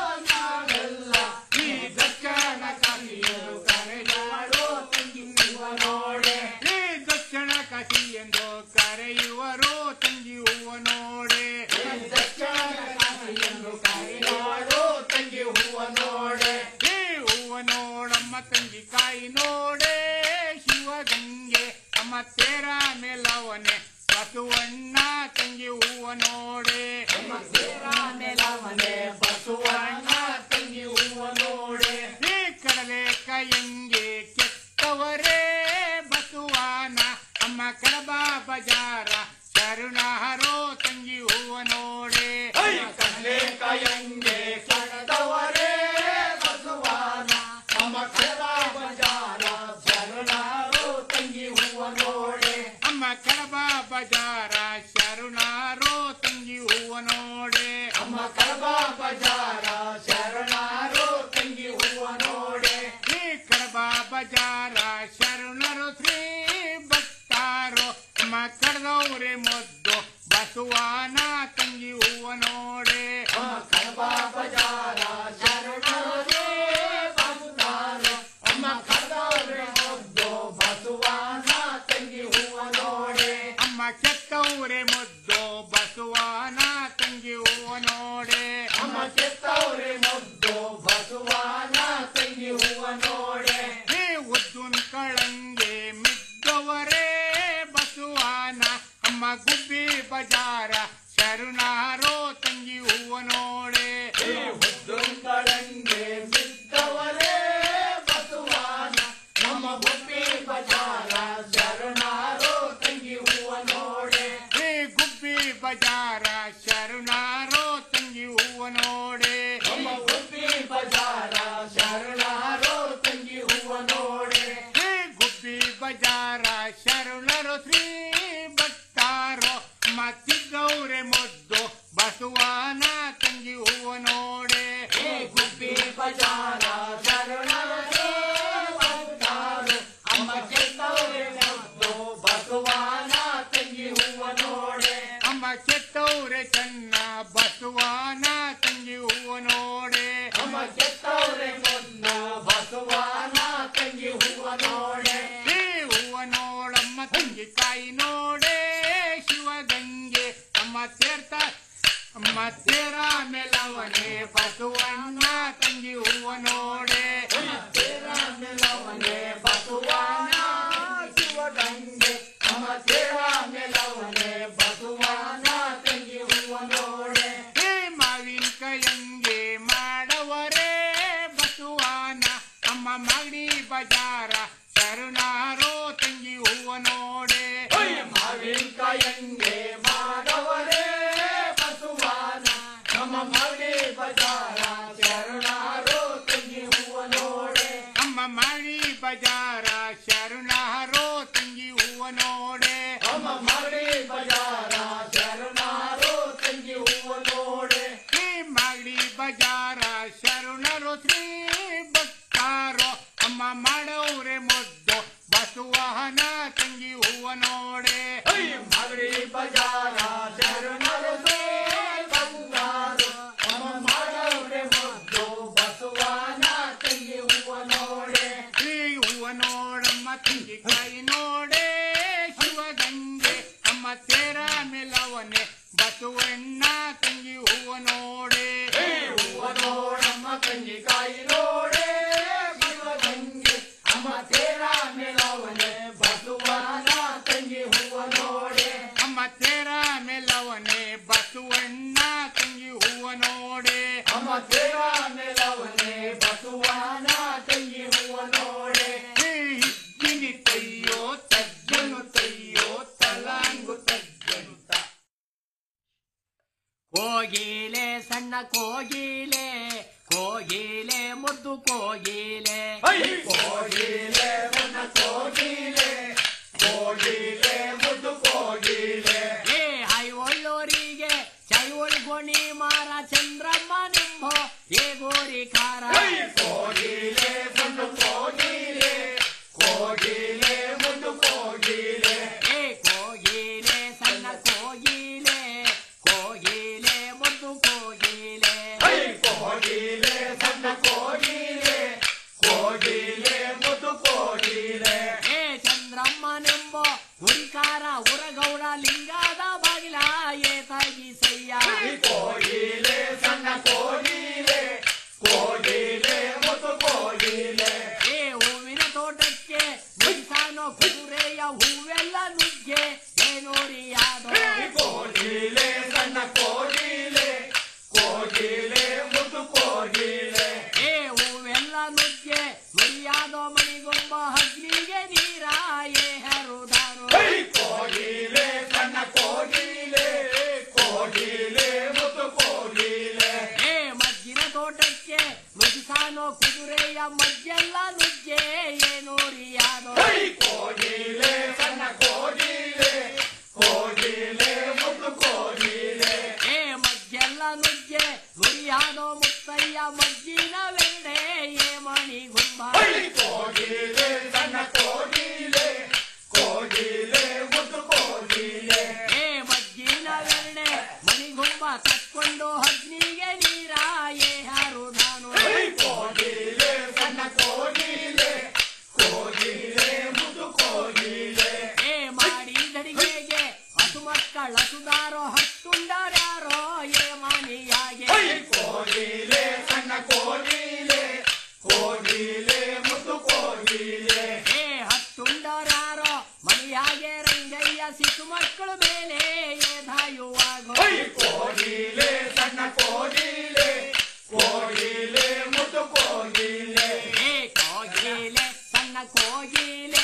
ನಾವೆಲ್ಲ ಈ ದಕ್ಷಿಣ ಕಾಶಿ ಎಂದು ಕರೆಯುವರು ತಂಗಿ ಹೂವ ನೋಡೆ ಈ ದಕ್ಷಿಣ ಕಾಶಿ ಎಂದು ಕರೆಯುವರು ತಂಗಿ ಹೂವ ನೋಡೆ ದಕ್ಷಿಣ ಕಾಶಿ ಎಂದು ಕರೆಯುವರು ತಂಗಿ ಹೂವ ನೋಡೆ ಈ ಹೂವ ನೋಡಮ್ಮ ತಂಗಿ ಕಾಯಿ ನೋಡೆ ಶಿವಗಂಗೆ ಅಮ್ಮ ತೇರ ಮೇಲವನೆ ಬಸವಣ್ಣ ತಂಗಿ ಹೂವ ನೋಡೆ ತೇರ ಮೇಲವನೆ ಬಸವಣ್ಣ ತಂಗಿ ಹೂವ ನೋಡೆ ಈ ಕಡಲೆ ಕೈಯಂಗೆ ಕೆಟ್ಟವರೇ ಬಸವನ ಅಮ್ಮ ಕಡಬ ಬಜಾರ ಶರಣಾರೋ ತಂಗಿ ಹೂವ ನೋಡೆ ಕಡಲೆ ಕೈಯಂಗೆ ಕೆಟ್ಟವರೇ ಬಸವನ ಅಮ್ಮ ಕಡಬ ಬಜಾರ ಶರಣಾರೋ ತಂಗಿ ಹೂವ ನೋಡೆ ಅಮ್ಮ ಕಡಬ ಬಜಾರ ಶರಣಾರೋ ತಂಗಿ ಹೂವ ನೋಡೆ ಅಮ್ಮ ಕಡಬ ಬಜಾರ ಶರಣಾರೋ ತಂಗಿ ಹೂವ ನೋಡೆ ಈ ಕಡಬ ಬಜಾರ ಶರಣರು ಶ್ರೀ ಭಕ್ತಾರೋ ಅಮ್ಮ ಕಡದವ್ರೆ ಮೊದ್ದು ಬಸವನ ತಂಗಿ ಹೂವ ನೋಡೆ ಅಮ್ಮ ಕಡಬ ಬಜಾರ ಶರಣರು ಶ್ರೀ ಭಕ್ತಾರೋ ಅಮ್ಮ ಕಡದವ್ರೆ ಮೊದ್ದು ಬಸವನ ತಂಗಿ ಹೂವ ನೋಡೆ ಅಮ್ಮ ಕೆತ್ತವ್ರೆ ಮುದ್ದು ಬಸವನ ತಂಗಿ ಹೂವ ನೋಡೆ ಅಮ್ಮ ಕೆತ್ತವ್ರೆ ಮುದ್ದು ಬಸವನ ತಂಗಿ ಹೂವ ನೋಡೆ ಹೇ ಉದ್ದುನ್ ಕಳಂಗೆ ಮಿದ್ದವರೇ ಬಸವನ ಅಮ್ಮ ಗುಬ್ಬಿ ಬಜಾರ ಶರಣಾರೋ ತಂಗಿ ಹೂವ ನೋಡೆ ಉದ್ದುನ್ ಕಳಂಗೆ ಮಿದ್ದವರೇ ಬಸವನ ನಮ್ಮ ಗುಬ್ಬಿ ಬಜಾರ ಶರಣಾರೋ ತಂಗಿ ಹೂವ ನೋಡೆ ಹೇ ಗುಬ್ಬಿ ಬಜಾರ ಶರಣಾರೋ ತಂಗಿ ಹೂವ ನೋಡೆ ನಮ್ಮ ಗುಬ್ಬಿ ಬಜಾರ ಶರಣಾರೋ ತಂಗಿ ಹೂವ ನೋಡೆ ಹೇ ಗುಬ್ಬಿ ಬಜಾರ ಶರಣರು ಶ್ರೀ ಭಕ್ತಾರೋ ಮತ್ತಿದ್ದವ್ರೆ ಮುದ್ದು ಬಸವನ ತಂಗಿ ಹೂವ ನೋಡೆ ಹೇ ಗುಬ್ಬಿ ಬಜಾರ ಶರಣರು ಶ್ರೀ ಭಕ್ತಾರೋ ಅಮ್ಮ ಕೆತ್ತವ್ರೆ ಮುದ್ದು ಬಸವನ ತಂಗಿ ಹೂವ ನೋಡೆ ಅಮ್ಮ ಕೆತ್ತವ್ರೆ ಚೆನ್ನ ಬಸವನ ತಂಗಿ ಹೂವ ನೋಡೆ ಅಮ್ಮ ಕೆತ್ತವ್ರೆ ಮುನ್ನ ಬಸವನ ತಂಗಿ ಹೂವ ನೋಡೆ ಹೇ ಹೂವ ನೋಡಮ್ಮ ತಂಗಿ ಕಾಯಿ ನೋಡೆ ಶಿವಗಂಗೆ ಅಮ್ಮ ತೀರ್ಥ ಅಮ್ಮ ತೇರ ಮೇಲವನೆ ಬಸವಣ್ಣ ತಂಗಿ ಹೂವ ನೋಡೆ ತೇರ ಮೇಲವನೆ ಬಸವಣ್ಣ ಶಿವಗಂಗೆ ಅಮ್ಮ ತೇರ ಮೇಲವನೆ ಬಸವಣ್ಣ ತಂಗಿ ಹೂವ ನೋಡೆ ಹೇ ಮಾವಿನಕಾಯಂಗೆ ಮಾಡವರೇ ಬಸವನ ಅಮ್ಮ ಮಾಗಡಿ ಬಜಾರ ಶರಣಾರೋ ತಂಗಿ ಹೂವ ನೋಡೆ ಮಾವಿನಕಾಯಂಗೆ ದೇವ ನೆಲವನೆ ಬಸವನ ಕೈ ಹೂವ ನೋಡೆ ಹಿಗ್ಗಿನಿ ತಯ್ಯೋ ತಜ್ಜನು ತಯ್ಯೋ ತಲಾಂಗು ತಜ್ಜನು ತ ಕೋಗಿಲೆ ಸಣ್ಣ ಕೋಗಿಲೆ ಕೋಗಿಲೆ ಮುದ್ದು ಕೋಗಿಲೆ ಕೋಗಿಲೆ ನನ್ನ ಕೋಗಿಲೆ ಕೋಗಿಲೆ ಮುದ್ದು ಕೋಗಿಲೆ ಏ ಹೈವಳ್ಳೂರಿಗೆ ಚೈವಳ್ ಗೊಣಿ ಮಾರ ಚಂದ್ರಮ್ಮ ನಿಂಬೋ ಏ ಗೋರಿ ಖಾರ ಕೋಗಿಲೆ ಮುದ್ದು ಕೋಗಿಲೆ ಕೋಗಿಲೆ ಮುದ್ದು ಕೋಗಿಲೆ ಏ ಕೋಗಿಲೆ ಸಣ್ಣ ಕೋಗಿಲೆ ಕೋಗಿಲೆ ಮುದ್ದು ಕೋಗಿಲೆ ಕೋಗಿಲೆ ಸಣ್ಣ ಕೋಗಿಲೆ ಕೋಗಿಲೆ ಮುದ್ದು ಕೋಗಿಲೆ ಏ ಚಂದ್ರಮ್ಮನೆಂಬೋ ಹುರಿಕಾರ ಉರಗೌಡ ಲಿಂಗದ ಬಾಗಿಲ ಏ ತಗಿಸಯ್ಯ ಕೋಗಿಲೆ ಸಣ್ಣ ಕೋಗಿಲೆ ಕೋಗಿಲೆ ಮುದ್ದು ಕೋಗಿಲೆ ಏ ಹೂವಿನ ತೋಟಕ್ಕೆ ನುಗ್ಸಾನೋ ಕುದುರೆಯ ಹೂವೆಲ್ಲ ನುಗ್ಗೆ ಏನೋರಿ ಯಾದೋ ಕೋಗಿಲೆ ಸಣ್ಣ ಕೋಗಿಲೆ ಕೋಗಿಲೆ ಮುದ್ದು ಕೋಗಿಲೆ ಏ ಹೂವೆಲ್ಲ ನುಗ್ಗೆ ನುಡಿಯಾದೋ ಮಣಿಗೊಂಬ ಹಗ್ಲಿಗೆ ನೀರ ಏ ಹರುದಾನೋ ಕೋಗಿಲೆ ಸಣ್ಣ ಕೋಗಿಲೆ ಕೋಗಿಲೆ ಮುದ್ದು ಕೋಗಿಲೆ ಏ ಮಜ್ಜಿನ ತೋಟಕ್ಕೆ ನುಗ್ಸಾನೋ ಕುದುರೆಯ ಮಜ್ಜೆಲ್ಲ ನುಗ್ಗೆ ಏನೋರಿ ಯಾದೋ ಕೋಗಿಲೆ ಸಣ್ಣ ಕೋಗಿಲೆ ಕೋಗಿಲೆ ಮುದ್ದು ಕೋಗಿಲೆ ಏ ಮಜ್ಜೆಲ್ಲ ನುಗ್ಗೆ ನುಡಿಯಾದೋ ಮುತ್ತಯ್ಯ ಮಜ್ಜಿನ ವೆಂಡೆ ಏ ಮಣಿಗುಂಬ ಕೋಗಿಲೆ ಸಣ್ಣ ಕೋಗಿಲೆ ಕೋಗಿಲೆ ಮುದ್ದು ಕೋಗಿಲೆ ಏ ಮಜ್ಜಿನ ವೆಂಡೆ ಮಣಿಗುಂಬ ತಕ್ಕೊಂಡು ಅಗ್ನಿಗೆ ನೀರ ಏ ಹಾರುದಾನು ಕೋಗಿಲೆ ಸಣ್ಣ ಕೋಗಿಲೆ ಕೋಗಿಲೆ ಮುದ್ದು ಕೋಗಿಲೆ ಏ ಮಾಡಿ ದಡಿಗೆಗೆ ಹಸು ಮಕ್ಕಳ ಹಸುದಾರೋ ಹತ್ತುಂಡರ್ಯಾರೋ ಏ ಮಾನಿಯಾಗೆ ಕೋಗಿಲೆ ಸಣ್ಣ ಕೋಗಿಲೆ ಕೋಗಿಲೆ ಮುದ್ದು ಕೋಗಿಲೆ ಏ ಹತ್ತುಂಡರ್ಯಾರೋ ಮನಿಯಾಗೆ ರಂಗಯ್ಯ ಸಿಸು ಮಕ್ಕಳು ಮೇಲೆ ಏ ದಾಯುವಾಗೋ ಕೋಗಿಲೆ ಸಣ್ಣ ಕೋಗಿಲೆ ಕೋಗಿಲೆ ಮುದ್ದು ಕೋಗಿಲೆ ಏ ಕೋಗಿಲೆ ಸಣ್ಣ ಕೋಗಿಲೆ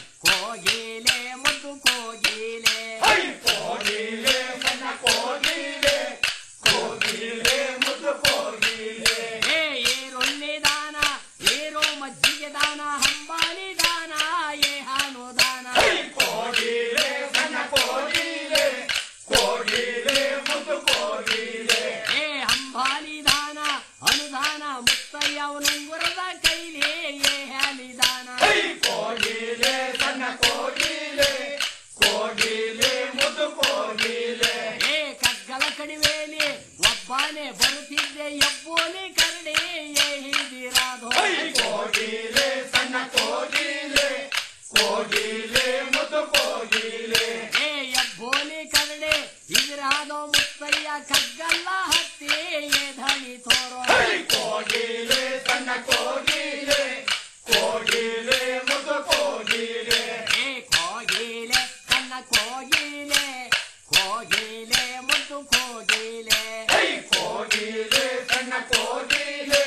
ಕೋಗಿಲೆ ಮುದ್ದು ಕೋಗಿಲೆ ಕೋಗಿಲೆ ಸಣ್ಣ ಕೋಗಿಲೆ ಕೋಗಿಲೆ ಮುದ್ದು ಕೋಗಿಲೆ ಏ ಏರುಳ್ಳಿ ದಾನ ಏರೋ ಮಜ್ಜಿಗೆ ದಾನ ಹಂಬಾಲಿ ದಾನ ಏ ಹಾನು ದಾನ ಕೋಗಿಲೆ ಸಣ್ಣ ಕೋಗಿಲೆ ಕೋಗಿಲೆ ಮುದ್ದು ಕೋಗಿಲೆ ಏ ಹಂಬಾಲಿ ದಾನ ಅನುದಾನ ಮುತ್ತಯ್ಯ ಅವನುಂಗುರದ ಕೈಲಿ ಏ ಹ್ಯಾಲಿ ದಾನ ಕೋಗಿಲೆ ಸಣ್ಣ ಕೋಗಿಲೆ ಕೋಗಿಲೆ ಮುದ್ದು ಕೋಗಿಲೆ ಏ ಕಗ್ಗಲ ಕಡಿವೇಲಿ ಒಬ್ಬನೇ ಬರುತ್ತಿದ್ದೆ ಎಬ್ಬೋಲಿ ಕರಡಿ ಏ ಹಿಂದಿರಾದೋ ಕೋಗಿಲೆ ಸಣ್ಣ ಕೋಗಿಲೆ ಕೋಗಿಲೆ ಮುದ್ದು ಕೋಗಿಲೆ ಏ ಎಬ್ಬೋಲಿ ಕರಡಿ ಹಿಂದಿರಾದೋ ಮುತ್ತಯ್ಯ ಕಗ್ಗಲ್ಲ ಹತ್ತಿ ಏ ಧಣಿ ತೋರೋ ಕೋಗಿಲೆ ಸಣ್ಣ ಕೋಗಿಲೆ ಕೋಗಿಲೆ ಮುದ್ದು ಕೋಗಿಲೆ ಏ ಕೋಗಿಲೆ ಸಣ್ಣ ಕೋಗಿಲೆ ಕೋಗಿಲೆ ಮುದ್ದು ಕೋಗಿಲೆ ಕೋಗಿಲೆ ಸಣ್ಣ ಕೋಗಿಲೆ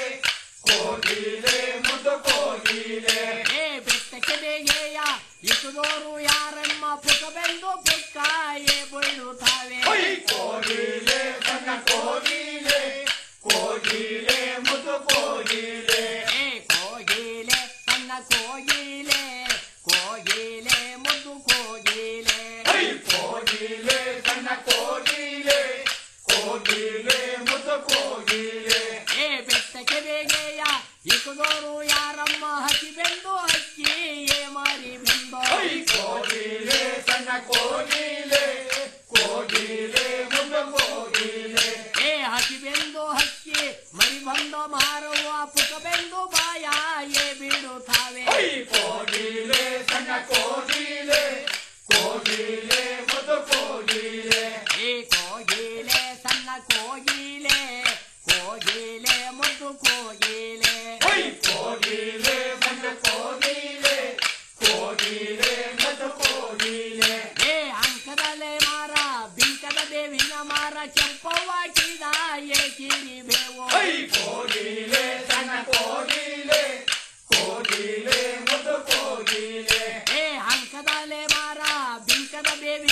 ಕೋಗಿಲೆ ಮುದ್ದು ಕೋಗಿಲೆ ಏ ಬೆಟ್ಟಕ್ಕೆ ಬೇಗೆಯ ಇಸುದೋರು ಯಾರಮ್ಮ ಪುಕಬೆಂದು ಪುಕ್ಕ ಏ ಬೀಳುತ್ತಾವೆ ಕೋಗಿಲೆ ಸಣ್ಣ ಕೋಗಿಲೆ ಕೋಗಿಲೆ ಮುದ್ದು ಕೋಗಿಲೆ ಏ ಕೋಗಿಲೆ ಸಣ್ಣ ಕೋಗಿಲೆ ಕೋಗಿಲೆ ಮುದ್ದು ಕೋಗಿಲೆ ಕೋಗಿಲೆ ಸಣ್ಣ ಕೋಗಿಲೆ ಕೋಗಿಲೆ ಮುದ್ದು ಕೋಗಿಲೆ ಏ ಬೆಟ್ಟಕ್ಕೆ ಬೇಗೆಯ ಇಸುದೋರು ಯಾರಮ್ಮ ಹಕ್ಕಿ ಬೆಂದು ಹಕ್ಕಿ ಏ ಮಾರಿ ಬೆಂದು ಕೋಗಿಲೆ ಸಣ್ಣ ಕೋಗಿಲೆ ಕೆಂಪವ್ವ ಕಿದ ಏಕಿರಿ ಬೇವು ಕೋಗಿಲೆ ಸಣ್ಣ